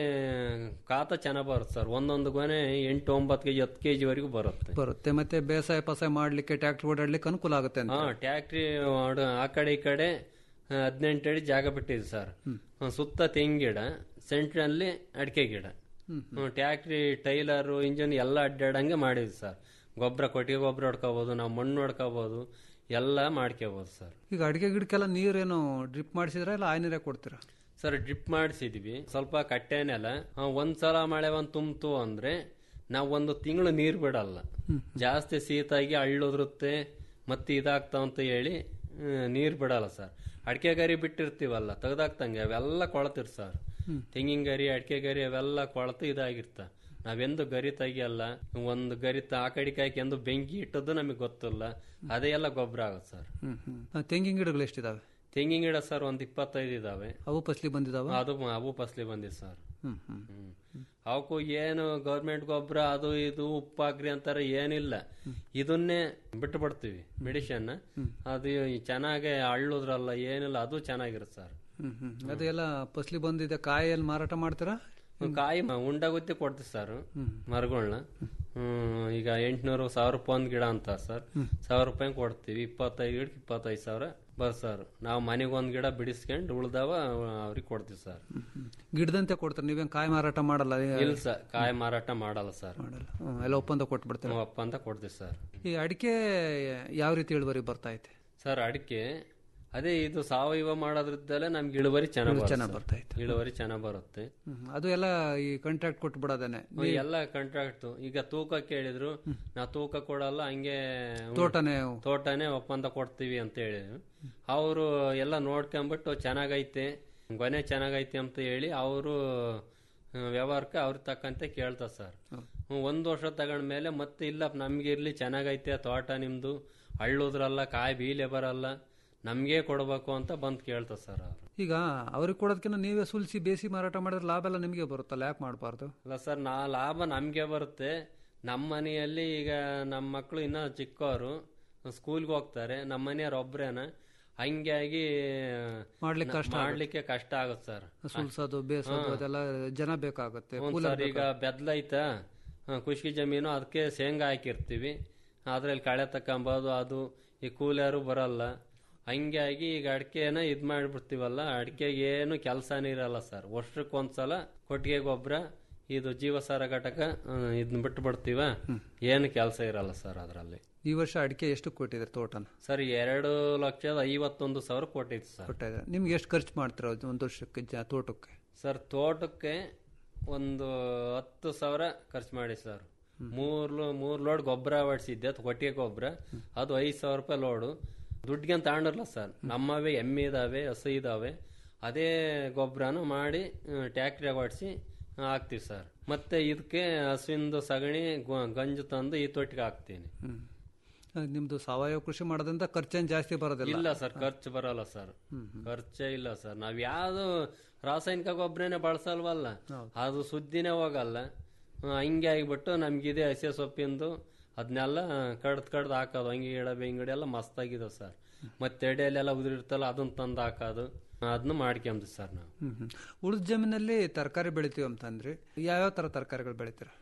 ಕಾತ ಚೆನ್ನಾಗ್ ಬರುತ್ತೆ ಸರ್ ಒಂದೊಂದು ಗೊನೆ ಎಂಟು ಒಂಬತ್ತು ಕೆಜಿ ಹತ್ತು ಕೆಜಿ ವರೆಗೂ ಬರುತ್ತೆ ಬರುತ್ತೆ ಮತ್ತೆ ಬೇಸಾಯ ಪಸಾಯ ಮಾಡ್ಲಿಕ್ಕೆ ಟ್ರ್ಯಾಕ್ಟರ್ ಓಡಾಡ್ಲಿಕ್ಕೆ ಅನುಕೂಲ ಆಗುತ್ತೆ ಅಂತ ಹಾ ಟ್ಯಾಕ್ಟ್ರಿ ಆ ಕಡೆ ಈ ಕಡೆ ಹದಿನೆಂಟು ಅಡಿ ಜಾಗ ಬಿಟ್ಟಿದೆ ಸರ್ ಹ್ಮ್, ಸುತ್ತ ತೆಂಗಿನ ಗಿಡ ಸೆಂಟ್ರಲ್ಲಿ ಅಡಿಕೆ ಗಿಡ ಹ್ಮ್. ಟ್ಯಾಕ್ಟ್ರಿ ಟೈಲರು ಇಂಜಿನ್ ಎಲ್ಲ ಅಡ್ಡಾಡಂಗೆ ಮಾಡಿದ್ವಿ ಸರ್ ಗೊಬ್ಬರ ಕೊಟ್ಟಿಗೆ ಗೊಬ್ಬರ ಹೊಡ್ಕೋಬಹುದು ನಾವು ಮಣ್ಣು ಹೊಡ್ಕೋಬಹುದು ಎಲ್ಲ ಮಾಡ್ಕೋಬಹುದು ಸರ್ ಈಗ ಅಡಿಕೆ ಗಿಡಕ್ಕೆಲ್ಲ ನೀರೇನು ಡ್ರಿಪ್ ಮಾಡಿಸಿದ್ರೆ ಇಲ್ಲ ಆಯ್ ನೀರೇ ಕೊಡ್ತೀರಾ ಸರ್ ಡ್ರಿಪ್ ಮಾಡಿಸಿದ್ವಿ ಸ್ವಲ್ಪ ಕಟ್ಟೆನೆಲ್ಲ ಆ, ಒಂದ್ಸಲ ಮಳೆ ಬಂದು ತುಂಬ್ತು ಅಂದ್ರೆ ನಾವು ಒಂದು ತಿಂಗಳು ನೀರು ಬಿಡಲ್ಲ ಜಾಸ್ತಿ ಶೀತಾಗಿ ಹಳ್ಳುದ್ರುತ್ತೆ ಮತ್ತೆ ಇದಾಗ್ತಾವ ಅಂತ ಹೇಳಿ ನೀರು ಬಿಡಲ್ಲ ಸರ್ ಅಡಿಕೆ ಗರಿ ಬಿಟ್ಟಿರ್ತೀವಲ್ಲ ತೆಗ್ದಾಕ್ತಂಗೆ ಅವೆಲ್ಲ ಕೊಳತಿರ್ ಸರ್ ಹ್ಮ್. ತೆಂಗಿನ ಗರಿ ಅಡಿಕೆ ಗರಿ ಅವೆಲ್ಲ ಕೊಳತು ಇದಾಗಿರ್ತ ನಾವೆಂದು ಗರಿ ತೆಗಿಯಲ್ಲ ಒಂದು ಗರಿ ತ- ಆ ಕಡೆ ಕಾಯ್ಕೆ ಎಂದು ಬೆಂಕಿ ಇಟ್ಟದ್ದು ನಮಗೆ ಗೊತ್ತಿಲ್ಲ ಅದೇ ಎಲ್ಲ ಗೊಬ್ಬರ ಆಗುತ್ತೆ ಸರ್ ಹ್ಮ್ ಹ್ಮ್ ಆ, ತೆಂಗಿನ ಗಿಡಗಳು ಎಷ್ಟಿದಾವೆ ತೆಂಗಿನ ಗಿಡ ಸರ್ ಒಂದ್ ಇಪ್ಪತ್ತೈದು ಇದಾವೆ ಅವು ಫಸ್ಲಿ ಬಂದಿದಾವ ಅದು ಅವು ಫಸ್ಲಿ ಬಂದಿದೆ ಸರ್ ಹ್ಮ್ ಹ್ಮ್ ಹ್ಮ್. ಅವಕ್ಕೂ ಏನು ಗೌರ್ಮೆಂಟ್ ಗೊಬ್ಬರ ಅದು ಇದು ಉಪ್ಪಾಗ್ರಿ ಅಂತಾರೆ ಏನಿಲ್ಲ ಇದನ್ನೇ ಬಿಟ್ಟು ಬಿಡ್ತೀವಿ ಮೆಡಿಷನ್ ಅದು ಚೆನ್ನಾಗಿ ಅಳ್ಳುದ್ರಲ್ಲ ಏನಿಲ್ಲ ಅದು ಚೆನ್ನಾಗಿರುತ್ತೆ ಸರ್ ಹ್ಮ್ ಹ್ಮ್ ಅದೆಲ್ಲ ಫಸ್ಲಿ ಬಂದಿದೆ ಕಾಯಲ್ಲಿ ಮಾರಾಟ ಮಾಡ್ತೀರಾ ಕಾಯಿ ಮ- ಉಂಡಾಗುತ್ತಿ ಕೊಡ್ತೀವಿ ಸರ್ ಮರಗಳನ್ನ ಹ್ಮ್ ಈಗ ಎಂಟ್ನೂರು ಸಾವಿರ ರೂಪಾಯಿ ಒಂದ್ ಗಿಡ ಅಂತ ಸರ್ ಸಾವಿರ ರೂಪಾಯಿ ಕೊಡ್ತೀವಿ ಇಪ್ಪತ್ತೈದು ಗಿಡಕ್ಕೆ ಇಪ್ಪತ್ತೈದು ಸಾವಿರ ಬರ್ ಸರ್ ನಾವು ಮನೆಗೆ ಒಂದ್ ಗಿಡ ಬಿಡಿಸ್ಕೊಂಡು ಉಳ್ದವ ಅವ್ರಿಗೆ ಕೊಡ್ತೀವಿ ಸರ್ ಗಿಡದಂತೆ ಕೊಡ್ತಾರೆ ನೀವೇನ್ ಕಾಯಿ ಮಾರಾಟ ಮಾಡಲ್ಲ ಇಲ್ಲ ಸರ್ ಕಾಯಿ ಮಾರಾಟ ಮಾಡಲ್ಲ ಸರ್ ಹ್ಮ್, ಎಲ್ಲ ಒಪ್ಪಂದ ಕೊಟ್ಬಿಡ್ತಾರೆ ಒಪ್ಪ ಅಂತ ಕೊಡ್ತೀವಿ ಸರ್ ಈ ಅಡಿಕೆ ಯಾವ ರೀತಿ ಇಳುವರಿ ಬರ್ತಾ ಐತೆ ಸರ್ ಅಡಿಕೆ ಅದೇ ಇದು ಸಾವಯವ ಮಾಡೋದ್ರದ್ದಲ್ಲೇ ನಮ್ಗೆ ಇಳುವರಿ ಚೆನ್ನಾಗಿ ಚೆನ್ನಾಗ್ ಬರ್ತಾ ಇಳುವರಿ ಚೆನ್ನಾಗ್ ಬರುತ್ತೆ ಹ್ಮ್, ಅದು ಎಲ್ಲ ಈ ಕಾಂಟ್ರಾಕ್ಟ್ ಕೊಟ್ಟು ಬಿಡೋದೇನೆ ಎಲ್ಲ ಕಾಂಟ್ರಾಕ್ಟ್ ಈಗ ತೂಕ ಕೇಳಿದ್ರು ನಾವು ತೂಕ ಕೊಡಲ್ಲ ಹಂಗೆ ತೋಟನೇ ತೋಟನೇ ಒಪ್ಪಂದ ಕೊಡ್ತೀವಿ ಅಂತ ಹೇಳಿದ್ರು ಅವರು ಎಲ್ಲ ನೋಡ್ಕೊಂಬಿಟ್ಟು ಚೆನ್ನಾಗೈತೆ ಗೊನೆ ಚೆನ್ನಾಗೈತೆ ಅಂತ ಹೇಳಿ ಅವರು ವ್ಯವಹಾರಕ್ಕೆ ಅವ್ರ ತಕ್ಕಂತೆ ಕೇಳ್ತಾರೆ ಸರ್ ಹ್ಮ್, ಒಂದ್ ವರ್ಷ ತಗೊಂಡ್ಮೇಲೆ ಮತ್ತೆ ಇಲ್ಲ ನಮ್ಗೆ ಇರ್ಲಿ ಚೆನ್ನಾಗೈತೆ ತೋಟ ನಿಮ್ದು ಹಳ್ಳುದ್ರಲ್ಲ ಕಾಯಿ ಬೀಲೆ ಬರಲ್ಲ ನಮ್ಗೆ ಕೊಡ್ಬೇಕು ಅಂತ ಬಂದ್ ಕೇಳ್ತಾರೆ ಸರ್ ಅವ್ರು ಈಗ ಅವ್ರಿಗೆ ಕೊಡೋದಕ್ಕಿಂತ ನೀವೇ ಸುಲ್ಸಿ ಬೇಸಿ ಮಾರಾಟ ಮಾಡಿದ್ರೆ ಲಾಭ ಎಲ್ಲ ನಿಮಗೆ ಬರುತ್ತಲ್ಲ ಯಾಕೆ ಮಾಡಬಾರ್ದು ಅಲ್ಲ ಸರ್ ನಾ ಲಾಭ ನಮ್ಗೆ ಬರುತ್ತೆ ನಮ್ಮ ಮನೆಯಲ್ಲಿ ಈಗ ನಮ್ಮ ಮಕ್ಕಳು ಇನ್ನ ಚಿಕ್ಕವರು ಸ್ಕೂಲ್ಗೆ ಹೋಗ್ತಾರೆ ನಮ್ಮ ಮನೆಯವ್ರ ಒಬ್ರೇನ ಹಂಗಾಗಿ ಮಾಡ್ಲಿಕ್ಕೆ ಕಷ್ಟ ಆಗುತ್ತೆ. ಮಾಡ್ಲಿಕ್ಕೆ ಕಷ್ಟ ಆಗುತ್ತೆ ಸರ್ ಸುಲ್ಸೋದು ಬೇಸೋದು ಹಾ. ಅದೆಲ್ಲ ಜನ ಬೇಕಾಗುತ್ತೆ ಹ್ಞೂ ಕೂಲರ್ ಸರ್ ಈಗ ಬೆದ್ಲೈತಾ ಖುಷಿ ಜಮೀನು ಅದಕ್ಕೆ ಶೇಂಗಾ ಹಾಕಿರ್ತೀವಿ ಅದ್ರಲ್ಲಿ ಕಳೆ ತಕೊಂಬೋದು ಅದು ಈ ಕೂಲರು ಬರಲ್ಲ ಹಂಗಾಗಿ ಈಗ ಅಡಿಕೆನ ಇದ್ ಮಾಡಿಬಿಡ್ತೀವಲ್ಲ ಅಡಿಕೆಗೆ ಏನು ಕೆಲಸನೇ ಇರಲ್ಲ ಸರ್ ವರ್ಷಕ್ಕೆ ಒಂದ್ಸಲ ಕೊಟ್ಟಿಗೆ ಗೊಬ್ಬರ ಇದು ಜೀವಸಾರ ಘಟಕ ಇದನ್ನ ಬಿಟ್ಟು ಬಿಡ್ತೀವ ಏನು ಕೆಲಸ ಇರಲ್ಲ ಸರ್ ಅದರಲ್ಲಿ ಈ ವರ್ಷ ಅಡಿಕೆ ಎಷ್ಟು ಕೊಟ್ಟಿದ್ದಾರೆ ತೋಟನ ಸರ್ ಎರಡು ಲಕ್ಷದ ಐವತ್ತೊಂದು ಸಾವಿರ ಕೊಟ್ಟಿತ್ತು ಸರ್ ಕೊಟ್ಟಿದ್ದಾರೆ ನಿಮ್ಗೆ ಎಷ್ಟು ಖರ್ಚು ಮಾಡ್ತೀರಾ ಒಂದು ವರ್ಷಕ್ಕೆ ಜ- ತೋಟಕ್ಕೆ ಸರ್ ತೋಟಕ್ಕೆ ಒಂದು ಹತ್ತು ಸಾವಿರ ಖರ್ಚು ಮಾಡಿ ಸರ್ ಮೂರ್ ಲೋ- ಮೂರ್ ಲೋಡ್ ಗೊಬ್ಬರ ಹೊಡ್ಸಿದ್ದೆ ಅದು ಕೊಟ್ಟಿಗೆ ಗೊಬ್ಬರ ಅದು ಐದು ಸಾವಿರ ರೂಪಾಯಿ ಲೋಡು ದುಡ್ಡಿಗೆ ಅಂತ ತಗೊಂಡಿರಲ್ಲ ಸರ್ ನಮ್ಮವೇ ಎಮ್ಮೆ ಇದಾವೆ ಹಸು ಇದಾವೆ ಅದೇ ಗೊಬ್ಬರನು ಮಾಡಿ ಟ್ಯಾಕ್ಟ್ರಿಯಾಗ ಹೊಡ್ಸಿ ಹಾಕ್ತಿವಿ ಸರ್ ಮತ್ತೆ ಇದಕ್ಕೆ ಹಸುವಿಂದು ಸಗಣಿ ಗೊ- ಗಂಜು ತಂದು ಈ ತೊಟ್ಟಿಗೆ ಹಾಕ್ತೀನಿ ಹ್ಮ್. ಅಹ್, ನಿಮ್ದು ಸಾವಯವ ಕೃಷಿ ಮಾಡೋದ್ರಿಂದ ಖರ್ಚೇನ್ ಜಾಸ್ತಿ ಬರೋದಿಲ್ಲ ಇಲ್ಲ ಸರ್ ಖರ್ಚು ಬರಲ್ಲ ಸರ್ ಖರ್ಚೇ ಇಲ್ಲ ಸರ್ ನಾವ್ ಯಾವ್ದು ರಾಸಾಯನಿಕ ಗೊಬ್ಬರನೇ ಬಳಸಲ್ವಲ್ಲ ಅದು ಸುದ್ದಿನೇ ಹೋಗಲ್ಲ ಹ್ಮ್, ಹಂಗೆ ಆಗಿಬಿಟ್ಟು ನಮ್ಗಿದೆ ಹಸಿ ಸೊಪ್ಪಿಂದು ಅದನ್ನೆಲ್ಲ ಕಡ್ದ್ ಕಡ್ದು ಹಾಕೋದು ಹಂಗೆ ಗಿಡ ಬೆಂಗ್ ಗಿಡ ಎಲ್ಲ ಮಸ್ತಾಗಿದೆ ಸರ್ ಮತ್ತೆ ಎಡೆಯಲ್ಲೆಲ್ಲ ಉದುರಿರ್ತಲ್ಲ ಅದನ್ನ ತಂದು ಹಾಕೋದು ಅದನ್ನ ಮಾಡ್ಕೊಂಬ್ದು ಸರ್ ನಾವು ಹ್ಮ್ ಹ್ಮ್ ಉಳಿದ ಜಮೀನಲ್ಲಿ ತರಕಾರಿ ಬೆಳಿತೀವಿ ಅಂತಂದ್ರಿ ಯಾವ್ಯಾವ ತರ ತರಕಾರಿಗಳು ಬೆಳಿತೀರ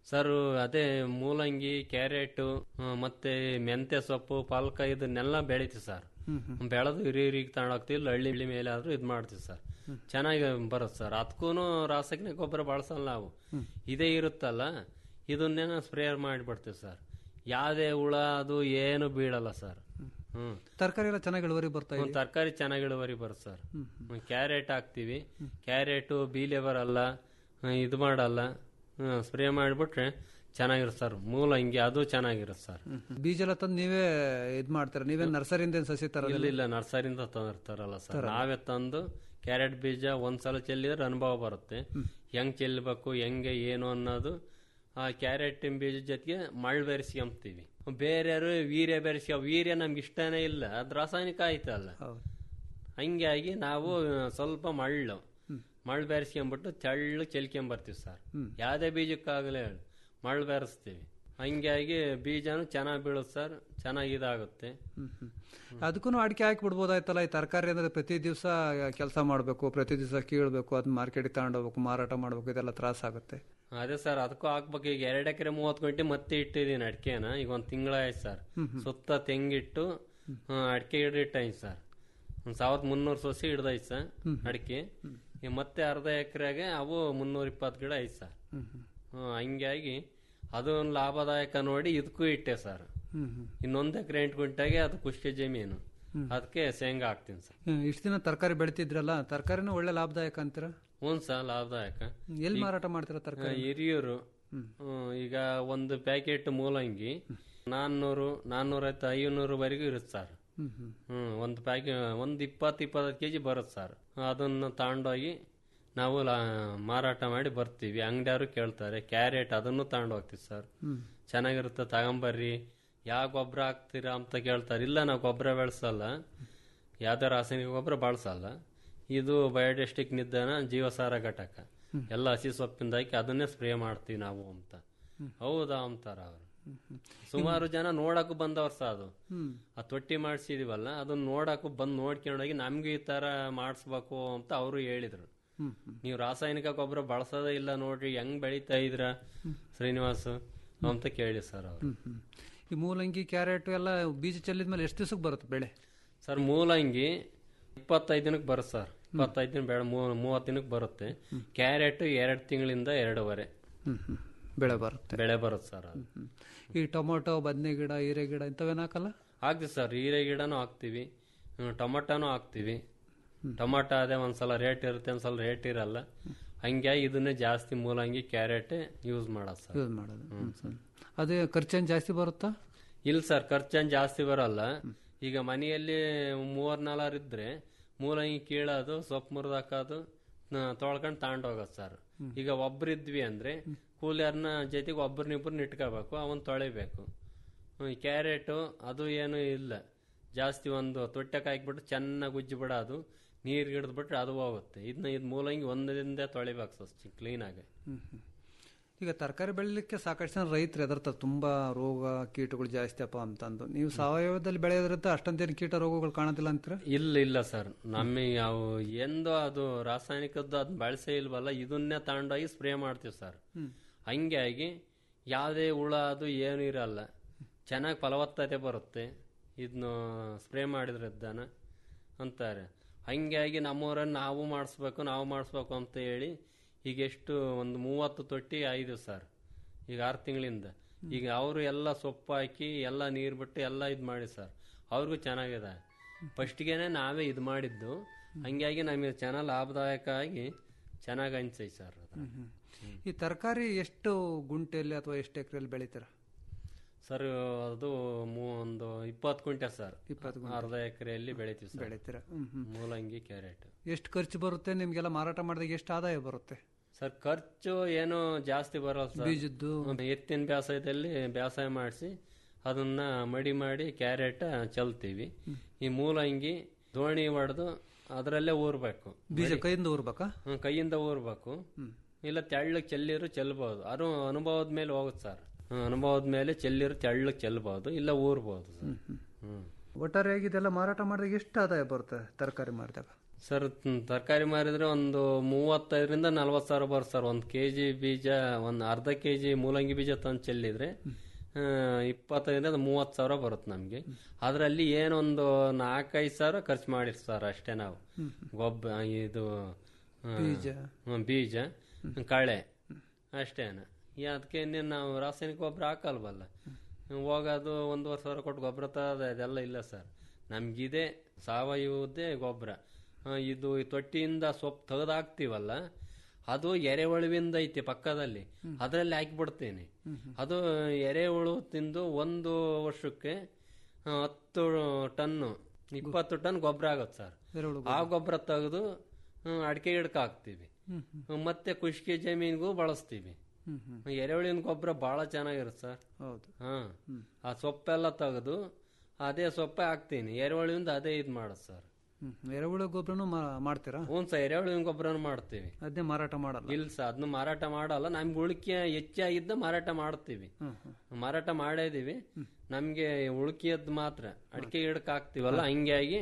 ಸರ್ ಅದೇ ಮೂಲಂಗಿ ಕ್ಯಾರೆಟು ಆ, ಮತ್ತೆ ಮೆಂತ್ಯ ಸೊಪ್ಪು ಪಾಲಕ ಇದನ್ನೆಲ್ಲ ಬೆಳಿತೀವಿ ಸರ್ ಹ್ಮ್, ಹ್ಮ್. ಬೆಳೆದು ಹಿರಿ ಹಿರಿಗೆ ತಗೊಂಡೋಗ್ತೀವಿ ಇಲ್ಲ ಹಳ್ಳಿ ಹಳ್ಳಿ ಮೇಲೆ ಆದ್ರೂ ಇದು ಮಾಡ್ತೀವಿ ಸರ್ ಚೆನ್ನಾಗಿ ಬರುತ್ತೆ ಸರ್ ಅದಕ್ಕೂ ರಾಸಾಯನಿಕ ಗೊಬ್ಬರ ಬಳಸಲ್ಲ ನಾವು ಹ್ಮ್. ಇದೇ ಇರುತ್ತಲ್ಲ ಇದನ್ನೇನ ಸ್ಪ್ರೇಯರ್ ಮಾಡಿಬಿಡ್ತೀವಿ ಸರ್ ಯಾವುದೇ ಹುಳ ಅದು ಏನು ಬೀಳಲ್ಲ ಸರ್ ಹ್ಮ್ ತರಕಾರಿ ಎಲ್ಲ ಚೆನ್ನಾಗಿ ಇಳುವರಿ ಬರ್ತಾ ಇದೆ ತರಕಾರಿ ಚೆನ್ನಾಗಿ ಇಳುವರಿ ಬರುತ್ತೆ ಸರ್ ಹ್ಮ್, ಹ್ಮ್, ಕ್ಯಾರೆಟ್ ಹಾಕ್ತಿವಿ ಕ್ಯಾರೆಟು ಬೀಲೆ ಬರಲ್ಲ ಹ್ಮ್, ಇದು ಮಾಡಲ್ಲ ಸ್ಪ್ರೇ ಮಾಡಿಬಿಟ್ರೆ ಚೆನ್ನಾಗಿರುತ್ತೆ ಸರ್ ಮೂಲಂಗಿ ಅದು ಚೆನ್ನಾಗಿರುತ್ತೆ ಸರ್ ಬೀಜ ಎಲ್ಲ ತಂದು ನೀವೇ ಇದ್ ಮಾಡ್ತೀರಾ ನೀವೇ ನರ್ಸರಿಯಿಂದ ಏನ್ ಸಸಿ ತರ ಇಲ್ಲ ಇಲ್ಲ ನರ್ಸರಿಯಿಂದ ತಂದಿರ್ತಾರಲ್ಲ ಸರ್ ನಾವೇ ತಂದು ಕ್ಯಾರೆಟ್ ಬೀಜ ಒಂದ್ಸಲ ಚೆಲ್ಲಿದ್ರೆ ಅನುಭವ ಬರುತ್ತೆ ಹೆಂಗ್ ಚೆಲ್ಲಬೇಕು ಹೆಂಗೆ ಏನು ಅನ್ನೋದು ಆ ಕ್ಯಾರೆಟ್ ಬೀಜ ಜೊತೆಗೆ ಮಳ್ ಬೆರೆಸ್ಕೊಂತೀವಿ ಬೇರೆಯವರು ವೀರ್ಯ ಬೆರೆಸ್ಕೊ ವೀರ್ಯ ನಮ್ಗೆ ಇಷ್ಟನೇ ಇಲ್ಲ ಅದು ರಾಸಾಯನಿಕ ಆಯ್ತಲ್ಲ ಹಂಗಾಗಿ ನಾವು ಆ, ಸ್ವಲ್ಪ ಮಳ್ಳು ಮಳ್ ಬೆರೆಸ್ಕೊಂಬಿಟ್ಟು ತೆಳ್ಳು ಚೆಲ್ಕೊಂಬರ್ತೀವಿ ಸರ್ ಹ್ಮ್. ಯಾವುದೇ ಬೀಜಕ್ಕಾಗಲೇ ಹೇಳು ಮಳ್ ಬೆರೆಸ್ತೀವಿ ಹಂಗಾಗಿ ಬೀಜನೂ ಚೆನ್ನಾಗಿ ಬೀಳುತ್ತೆ ಸರ್ ಚೆನ್ನಾಗಿ ಇದಾಗುತ್ತೆ ಅದಕ್ಕೂ ಅಡಿಕೆ ಹಾಕಿ ಬಿಡ್ಬೋದಾಯ್ತಲ್ಲ ಈ ತರಕಾರಿ ಅಂದ್ರೆ ಪ್ರತಿ ದಿವಸ ಕೆಲಸ ಮಾಡಬೇಕು ಪ್ರತಿ ದಿವಸ ಕೀಳ್ಬೇಕು ಅದನ್ನ ಮಾರ್ಕೆಟಿಗೆ ತಗೊಂಡೋಗ್ಬೇಕು ಮಾರಾಟ ಮಾಡ್ಬೇಕು ಇದೆಲ್ಲ ತ್ರಾಸ ಆಗುತ್ತೆ ಅದೇ ಸರ್ ಅದಕ್ಕೂ ಹಾಕ್ಬೇಕು ಈಗ ಎರಡು ಎಕರೆ ಮೂವತ್ತು ಗಂಟೆ ಮತ್ತೆ ಇಟ್ಟಿದ್ದೀನಿ ಅಡಿಕೆನ ಈಗ ಒಂದು ತಿಂಗಳಾಯ್ತು ಸರ್ ಹ್ಮ್, ಹ್ಮ್. ಸುತ್ತ ತೆಂಗಿಟ್ಟು ಅಡಿಕೆ ಗಿಡ ಇಟ್ಟಾಯ್ತು ಸರ್ ಒಂದು ಸಾವಿರದ ಮುನ್ನೂರು ಸೊಸಿ ಹಿಡ್ದೈತೆ ಸರ್ ಹ್ಮ್. ಅಡಿಕೆ ಈಗ ಮತ್ತೆ ಅರ್ಧ ಎಕರೆಗೆ ಅವು ಮುನ್ನೂರ ಇಪ್ಪತ್ತು ಗಿಡ ಐತೆ ಸರ್ ಹ್ಮ್, ಹ್ಮ್. ಹ್ಮ್, ಹಂಗಾಗಿ ಅದು ಒಂದು ಲಾಭದಾಯಕ ನೋಡಿ ಇದಕ್ಕೂ ಇಟ್ಟೆ ಸರ್ ಹ್ಮ್, ಹ್ಮ್. ಇನ್ನೊಂದು ಎಕರೆ ಎಂಟು ಗುಂಟೆಗೆ ಅದು ಕುಷ್ಟಿ ಜಮೀನು ಹ್ಮ್. ಅದಕ್ಕೆ ಶೇಂಗಾ ಹಾಕ್ತೀನಿ ಸರ್ ಹ್ಮ್, ಇಷ್ಟ್ ದಿನ ತರಕಾರಿ ಬೆಳಿತಿದ್ರಲ್ಲ ತರಕಾರಿನೂ ಒಳ್ಳೆ ಲಾಭದಾಯಕ ಅಂತೀರಾ ಹ್ಞೂ ಸರ್ ಲಾಭದಾಯಕ ಎಲ್ಲಿ ಈಗ- ಮಾರಾಟ ಮಾಡ್ತೀರಾ ತರಕಾರಿ ಹಿರಿಯೂರು ಹ್ಮ್, ಈಗ ಒಂದು ಪ್ಯಾಕೆಟ್ ಮೂಲಂಗಿ ನಾನ್ನೂರು ನಾನ್ನೂರೈವತ್ತು ಐನೂರುವರೆಗೂ ಇರುತ್ತೆ ಸರ್ ಹ್ಮ್, ಹ್ಮ್. ಹ್ಮ್ ಒಂದು ಪ್ಯಾಕೆಟ್ ಒಂದು ಇಪ್ಪತ್ತು ಇಪ್ಪತ್ತೈದು ಕೆಜಿ ಬರುತ್ತೆ ಸರ್ ಅದನ್ನು ತಗೊಂಡೋಗಿ ನಾವು ಲಾ- ಮಾರಾಟ ಮಾಡಿ ಬರ್ತೀವಿ ಅಂಗಡಿಯವರು ಕೇಳ್ತಾರೆ ಕ್ಯಾರೆಟ್ ಅದನ್ನು ತಗೊಂಡು ಹೋಗ್ತೀವಿ ಸರ್ ಹ್ಮ್. ಚೆನ್ನಾಗಿರುತ್ತೆ ತಗೊಂಬರ್ರಿ ಯಾವ ಗೊಬ್ಬರ ಹಾಕ್ತೀರಾ ಅಂತ ಕೇಳ್ತಾರೆ ಇಲ್ಲ ನಾವು ಗೊಬ್ಬರ ಬೆಳೆಸಲ್ಲ ಯಾವುದೇ ರಾಸಾಯನಿಕ ಗೊಬ್ಬರ ಬಳಸಲ್ಲ ಇದು ಬಯೋಡೆಸ್ಟಿಕ್ ನಿದ್ದಾನ ಜೀವಸಾರ ಘಟಕ ಎಲ್ಲ ಹಸಿ ಸೊಪ್ಪಿಂದ ಹಾಕಿ ಅದನ್ನೇ ಸ್ಪ್ರೇ ಮಾಡ್ತೀವಿ ನಾವು ಅಂತ ಹೌದಾ ಅಂತಾರ ಅವರು ಸುಮಾರು ಜನ ನೋಡಕ್ಕೂ ಬಂದವ್ರ ಸಹ ಅದು ಹ್ಮ್. ಆ ತೊಟ್ಟಿ ಮಾಡಿಸಿದೀವಲ್ಲ ಅದನ್ನ ನೋಡಕ್ಕೂ ಬಂದು ನೋಡ್ಕೊಂಡೋಗಿ ನಮ್ಗೆ ಈ ತರ ಮಾಡಿಸ್ಬೇಕು ಅಂತ ಅವರು ಹೇಳಿದ್ರು ಹ್ಮ್, ಹ್ಮ್. ನೀವು ರಾಸಾಯನಿಕ ಗೊಬ್ಬರ ಬಳಸೋದೇ ಇಲ್ಲ ನೋಡ್ರಿ ಹೆಂಗ್ ಬೆಳೀತಾ ಇದ್ರ ಶ್ರೀನಿವಾಸ್ ಅಂತ ಕೇಳಿ ಸರ್ ಅವ್ರು ಹ್ಮ್, ಹ್ಮ್. ಈ ಮೂಲಂಗಿ ಕ್ಯಾರೆಟ್ ಎಲ್ಲ ಬೀಜ ಚೆಲ್ಲಿದ್ಮೇಲೆ ಎಷ್ಟು ದಿವಸಕ್ಕೆ ಬರುತ್ತೆ ಬೆಳೆ ಸರ್ ಮೂಲಂಗಿ ಇಪ್ಪತ್ತೈದು ದಿನಕ್ಕೆ ಬರುತ್ತೆ ಸರ್ ಇಪ್ಪತ್ತೈದು ದಿನ ಬೇಡ ಮೂವತ್ತು ದಿನಕ್ಕೆ ಬರುತ್ತೆ ಕ್ಯಾರೆಟ್ ಎರಡು ತಿಂಗಳಿಂದ ಎರಡೂವರೆ ಹ್ಮ್, ಹ್ಮ್. ಬೆಳೆ ಬರುತ್ತೆ ಬೆಳೆ ಬರುತ್ತೆ ಸರ್ ಅದು ಹ್ಮ್. ಈ ಟೊಮೊಟೊ ಬದನೆ ಗಿಡ ಹೀರೆ ಗಿಡ ಇಂಥವೇನು ಹಾಕಲ್ಲ ಹಾಕ್ತಿವಿ ಸರ್ ಹೀರೆ ಗಿಡನೂ ಹಾಕ್ತಿವಿ ಹ್ಮ್, ಟೊಮೊಟೊನೂ ಹಾಕ್ತಿವಿ ಟೊಮೊಟೊ ಅದೇ ಒಂದ್ಸಲ ರೇಟ್ ಇರುತ್ತೆ ಒಂದ್ಸಲ ರೇಟ್ ಇರಲ್ಲ ಹಂಗಾಗಿ ಇದನ್ನೇ ಜಾಸ್ತಿ ಮೂಲಂಗಿ ಕ್ಯಾರೆಟ್ ಯೂಸ್ ಮಾಡೋದು ಸರ್ ಯೂಸ್ ಮಾಡೋದು ಹ್ಮ್, ಹ್ಮ್. ಅದೇ ಖರ್ಚೇನು ಜಾಸ್ತಿ ಬರುತ್ತಾ ಇಲ್ಲ ಸರ್ ಖರ್ಚೇನು ಜಾಸ್ತಿ ಬರಲ್ಲ ಈಗ ಮನೆಯಲ್ಲಿ ಮೂವರ್ ನಾಲ್ವರು ಇದ್ರೆ ಮೂಲಂಗಿ ಕೀಳೋದು ಸೊಪ್ಪು ಮುರಿದು ಹಾಕೋದು ತೊಳ್ಕೊಂಡು ತಗೊಂಡೋಗೋದು ಸರ್ ಈಗ ಒಬ್ರಿದ್ವಿ ಅಂದ್ರೆ ಕೂಲಿಯರ್ನ ಜೊತೆಗೆ ಒಬ್ರನ್ನಿಬ್ರನ್ನ ಇಟ್ಕೋಬೇಕು ಅವನ್ ತೊಳಿಬೇಕು ಹ್ಮ್, ಈ ಕ್ಯಾರೆಟು ಅದು ಏನು ಇಲ್ಲ ಜಾಸ್ತಿ ಒಂದು ತೊಟ್ಟೆಗೆ ಹಾಕ್ಬಿಟ್ಟು ಚೆನ್ನಾಗಿ ಉಜ್ಜಿ ಬಿಡೋದು ನೀರು ಹಿಡಿದ್ಬಿಟ್ರೆ ಅದು ಹೋಗುತ್ತೆ ಇದನ್ನ ಇದು ಮೂಲಂಗಿ ಒಂದರಿಂದ ತೊಳಿಬೇಕು ಸರ್ ಕ್ಲೀನಾಗಿ ಹ್ಮ್, ಹ್ಮ್. ಈಗ ತರಕಾರಿ ಬೆಳಿಲಿಕ್ಕೆ ಸಾಕಷ್ಟು ಜನ ರೈತರು ಎದರ್ತಾರೆ ತುಂಬಾ ರೋಗ ಕೀಟಗಳು ಜಾಸ್ತಿ ಅಪ್ಪ ಅಂತಂದು ನೀವು ಸಾವಯವದಲ್ಲಿ ಬೆಳೆಯೋದ್ರಿಂದ ಅಷ್ಟೊಂದೇನು ಕೀಟ ರೋಗಗಳು ಕಾಣೋದಿಲ್ಲ ಅಂತೀರಾ ಇಲ್ಲ ಇಲ್ಲ ಸರ್ ನಮಗೆ ಅವು ಎಂದು ಅದು ರಾಸಾಯನಿಕದ್ದು ಅದ್ ಬಳಸೇ ಇಲ್ವಲ್ಲ ಇದನ್ನೇ ತಗೊಂಡೋಗಿ ಸ್ಪ್ರೇ ಮಾಡ್ತೀವಿ ಸರ್ ಹ್ಮ್. ಹಂಗಾಗಿ ಯಾವುದೇ ಹುಳ ಅದು ಏನು ಇರಲ್ಲ ಚೆನ್ನಾಗಿ ಫಲವತ್ತತೆ ಬರುತ್ತೆ ಇದನ್ನು ಸ್ಪ್ರೇ ಮಾಡಿದ್ರದ್ದಾನ ಅಂತಾರೆ ಹಂಗಾಗಿ ನಮ್ಮೂರನ್ನು ನಾವು ಮಾಡಿಸ್ಬೇಕು ನಾವು ಮಾಡಿಸ್ಬೇಕು ಅಂತ ಹೇಳಿ ಈಗ ಎಷ್ಟು ಒಂದು ಮೂವತ್ತು ತೊಟ್ಟಿ ಆಯ್ದು ಸರ್ ಈಗ ಆರು ತಿಂಗಳಿಂದ ಈಗ ಅವರು ಎಲ್ಲ ಸೊಪ್ಪು ಹಾಕಿ ಎಲ್ಲ ನೀರು ಬಿಟ್ಟು ಎಲ್ಲ ಇದು ಮಾಡಿ ಸರ್ ಅವ್ರಿಗೂ ಚೆನ್ನಾಗಿದೆ ಫಸ್ಟ್ಗೆನೆ ನಾವೇ ಇದು ಮಾಡಿದ್ದು ಹಂಗಾಗಿ ನಮಗೆ ಚೆನ್ನಾಗಿ ಲಾಭದಾಯಕ ಆಗಿ ಚೆನ್ನಾಗಿ ಅನ್ಸೈತೆ ಸರ್ ಅದು ಹ್ಮ್, ಹ್ಮ್. ಈ ತರಕಾರಿ ಎಷ್ಟು ಗುಂಟೆಯಲ್ಲಿ ಅಥವಾ ಎಷ್ಟು ಎಕರೆಯಲ್ಲಿ ಬೆಳಿತೀರಾ ಸರ್ ಅದು ಮೂ- ಒಂದು ಇಪ್ಪತ್ತು ಕುಂಟೆ ಸರ್ ಇಪ್ಪತ್ತು ಗುಂಟೆ. ಅರ್ಧ ಎಕರೆಯಲ್ಲಿ ಬೆಳಿತೀವಿ ಸರ್ ಬೆಳಿತೀರಾ ಹ್ಮ್, ಹ್ಮ್. ಮೂಲಂಗಿ ಕ್ಯಾರೆಟ್ ಎಷ್ಟು ಖರ್ಚು ಬರುತ್ತೆ ನಿಮ್ಗೆಲ್ಲ ಮಾರಾಟ ಮಾಡಿದಾಗ ಎಷ್ಟು ಆದಾಯ ಬರುತ್ತೆ ಸರ್ ಖರ್ಚು ಏನು ಜಾಸ್ತಿ ಬರಲ್ಲ ಸರ್ ಬೀಜದ್ದು? ಒಂದು ಎತ್ತಿನ ಬೇಸಾಯದಲ್ಲಿ ಬೇಸಾಯ ಮಾಡಿಸಿ ಅದನ್ನ ಮಡಿ ಮಾಡಿ ಕ್ಯಾರೆಟ್ ಚೆಲ್ತೀವಿ ಈ ಮೂಲಂಗಿ ದೋಣಿ ಹೊಡೆದು ಅದರಲ್ಲೇ ಊರ್ಬೇಕು ಬೀಜ ಮಡಿ- ಕೈಯಿಂದ ಊರ್ಬೇಕಾ ಹ್ಮ್, ಕೈಯಿಂದ ಊರ್ಬೇಕು ಇಲ್ಲ ತೆಳ್ಳಗ್ ಚೆಲ್ಲಿರು ಚೆಲ್ಬಹುದು ಅದು ಅನುಭವದ ಮೇಲೆ ಹೋಗುತ್ತೆ ಸರ್ ಹ್ಮ್, ಅನುಭವದ ಮೇಲೆ ಚೆಲ್ಲಿರು ತೆಳ್ಳಗ್ ಚೆಲ್ಬಹುದು ಇಲ್ಲ ಊರ್ಬಹುದು ಸರ್ ಹ್ಮ್ ಒಟ್ಟಾರೆಯಾಗಿ ಇದೆಲ್ಲ ಮಾರಾಟ ಮಾಡಿದಾಗ ಎಷ್ಟು ಆದಾಯ ಬರುತ್ತೆ ತರಕಾರಿ ಮಾಡಿದಾಗ ಸರ್ ತರಕಾರಿ ಮಾರಿದ್ರೆ ಒಂದು ಮೂವತ್ತೈದರಿಂದ ನಲ್ವತ್ತು ಸಾವಿರ ಬರುತ್ತೆ ಸರ್ ಒಂದು ಕೆ ಜಿ ಬೀಜ ಒಂದು ಅರ್ಧ ಕೆ ಜಿ ಮೂಲಂಗಿ ಬೀಜ ತಂದು ಚೆಲ್ಲಿದ್ರೆ ಆ, ಇಪ್ಪತ್ತೈದರಿಂದ ಮೂವತ್ತು ಸಾವಿರ ಬರುತ್ತೆ ನಮಗೆ ಅದರಲ್ಲಿ ಏನೊಂದು ನಾಲ್ಕೈದು ಸಾವಿರ ಖರ್ಚು ಮಾಡಿರ್ತೀವಿ ಸರ್ ಅಷ್ಟೇ ನಾವು ಗೊಬ್ಬರ ಇದು ಆ, ಬೀಜ. ಹ್ಮ್, ಬೀಜ ಕಳೆ ಅಷ್ಟೇನ ಈ ಅದಕ್ಕೆ ಇನ್ನೇನು ನಾವು ರಾಸಾಯನಿಕ ಗೊಬ್ಬರ ಹಾಕಲ್ವಲ್ಲ ಹೋಗೋದು ಒಂದೂವರೆ ಸಾವಿರ ಕೊಟ್ಟು ಗೊಬ್ಬರ ತರೋದು ಅದೆಲ್ಲ ಇಲ್ಲ ಸರ್ ನಮ್ಗಿದೆ ಸಾವಯವದ್ದೇ ಗೊಬ್ಬರ ಇದು ಈ ತೊಟ್ಟಿಯಿಂದ ಸೊಪ್ಪು ತೆಗೆದಾಕ್ತೀವಲ್ಲ ಅದು ಎರೆಹುಳುವಿಂದ ಐತಿ ಪಕ್ಕದಲ್ಲಿ ಅದರಲ್ಲಿ ಹಾಕಿಬಿಡ್ತೀನಿ ಅದು ಎರೆಹುಳು ತಿಂದು ಒಂದು ವರ್ಷಕ್ಕೆ ಆ, ಹತ್ತು ಟನ್ನು ಇಪ್ಪತ್ತು ಟನ್ ಗೊಬ್ಬರ ಆಗುತ್ತೆ ಸರ್ ಎರೆಹುಳು ಆ ಗೊಬ್ಬರ ತೆಗೆದು ಅಡಿಕೆ ಗಿಡಕ್ಕೆ ಹಾಕ್ತೀವಿ ಹ್ಮ್, ಮತ್ತೆ ಖುಷ್ಕಿ ಜಮೀನಿಗೂ ಬಳಸ್ತೀವಿ ಹ್ಮ್, ಹ್ಮ್. ಎರೆಹುಳಿನ ಗೊಬ್ಬರ ಬಹಳ ಚೆನ್ನಾಗಿರುತ್ತೆ ಸರ್ ಹೌದು ಹಾ ಆ ಸೊಪ್ಪೆಲ್ಲ ತೆಗೆದು ಅದೇ ಸೊಪ್ಪೆ ಹಾಕ್ತೀನಿ ಎರೆಹುಳಿಂದ ಅದೇ ಇದು ಮಾಡುತ್ತೆ ಸರ್ ಹ್ಮ್. ಎರೆಹುಳ ಗೊಬ್ಬರನು ಮಾಡ್ತೀರಾ ಹ್ಞೂ ಸರ್ ಎರೆಹುಳಿನ ಗೊಬ್ಬರನು ಮಾಡ್ತೀವಿ ಅದನ್ನೇ ಮಾರಾಟ ಮಾಡಲ್ಲ ಇಲ್ಲ ಸರ್ ಅದನ್ನ ಮಾರಾಟ ಮಾಡಲ್ಲ ನಮ್ಗೆ ಉಳಿಕೆ ಹೆಚ್ಚಾಗಿದ್ದ ಮಾರಾಟ ಮಾಡ್ತೀವಿ ಹ್ಮ್, ಮಾರಾಟ ಮಾಡೇದೀವಿ ನಮ್ಗೆ ಉಳುಕಿಯದ್ ಮಾತ್ರ ಅಡಿಕೆ ಗಿಡಕ್ಕೆ ಹಾಕ್ತಿವಲ್ಲ ಹಂಗಾಗಿ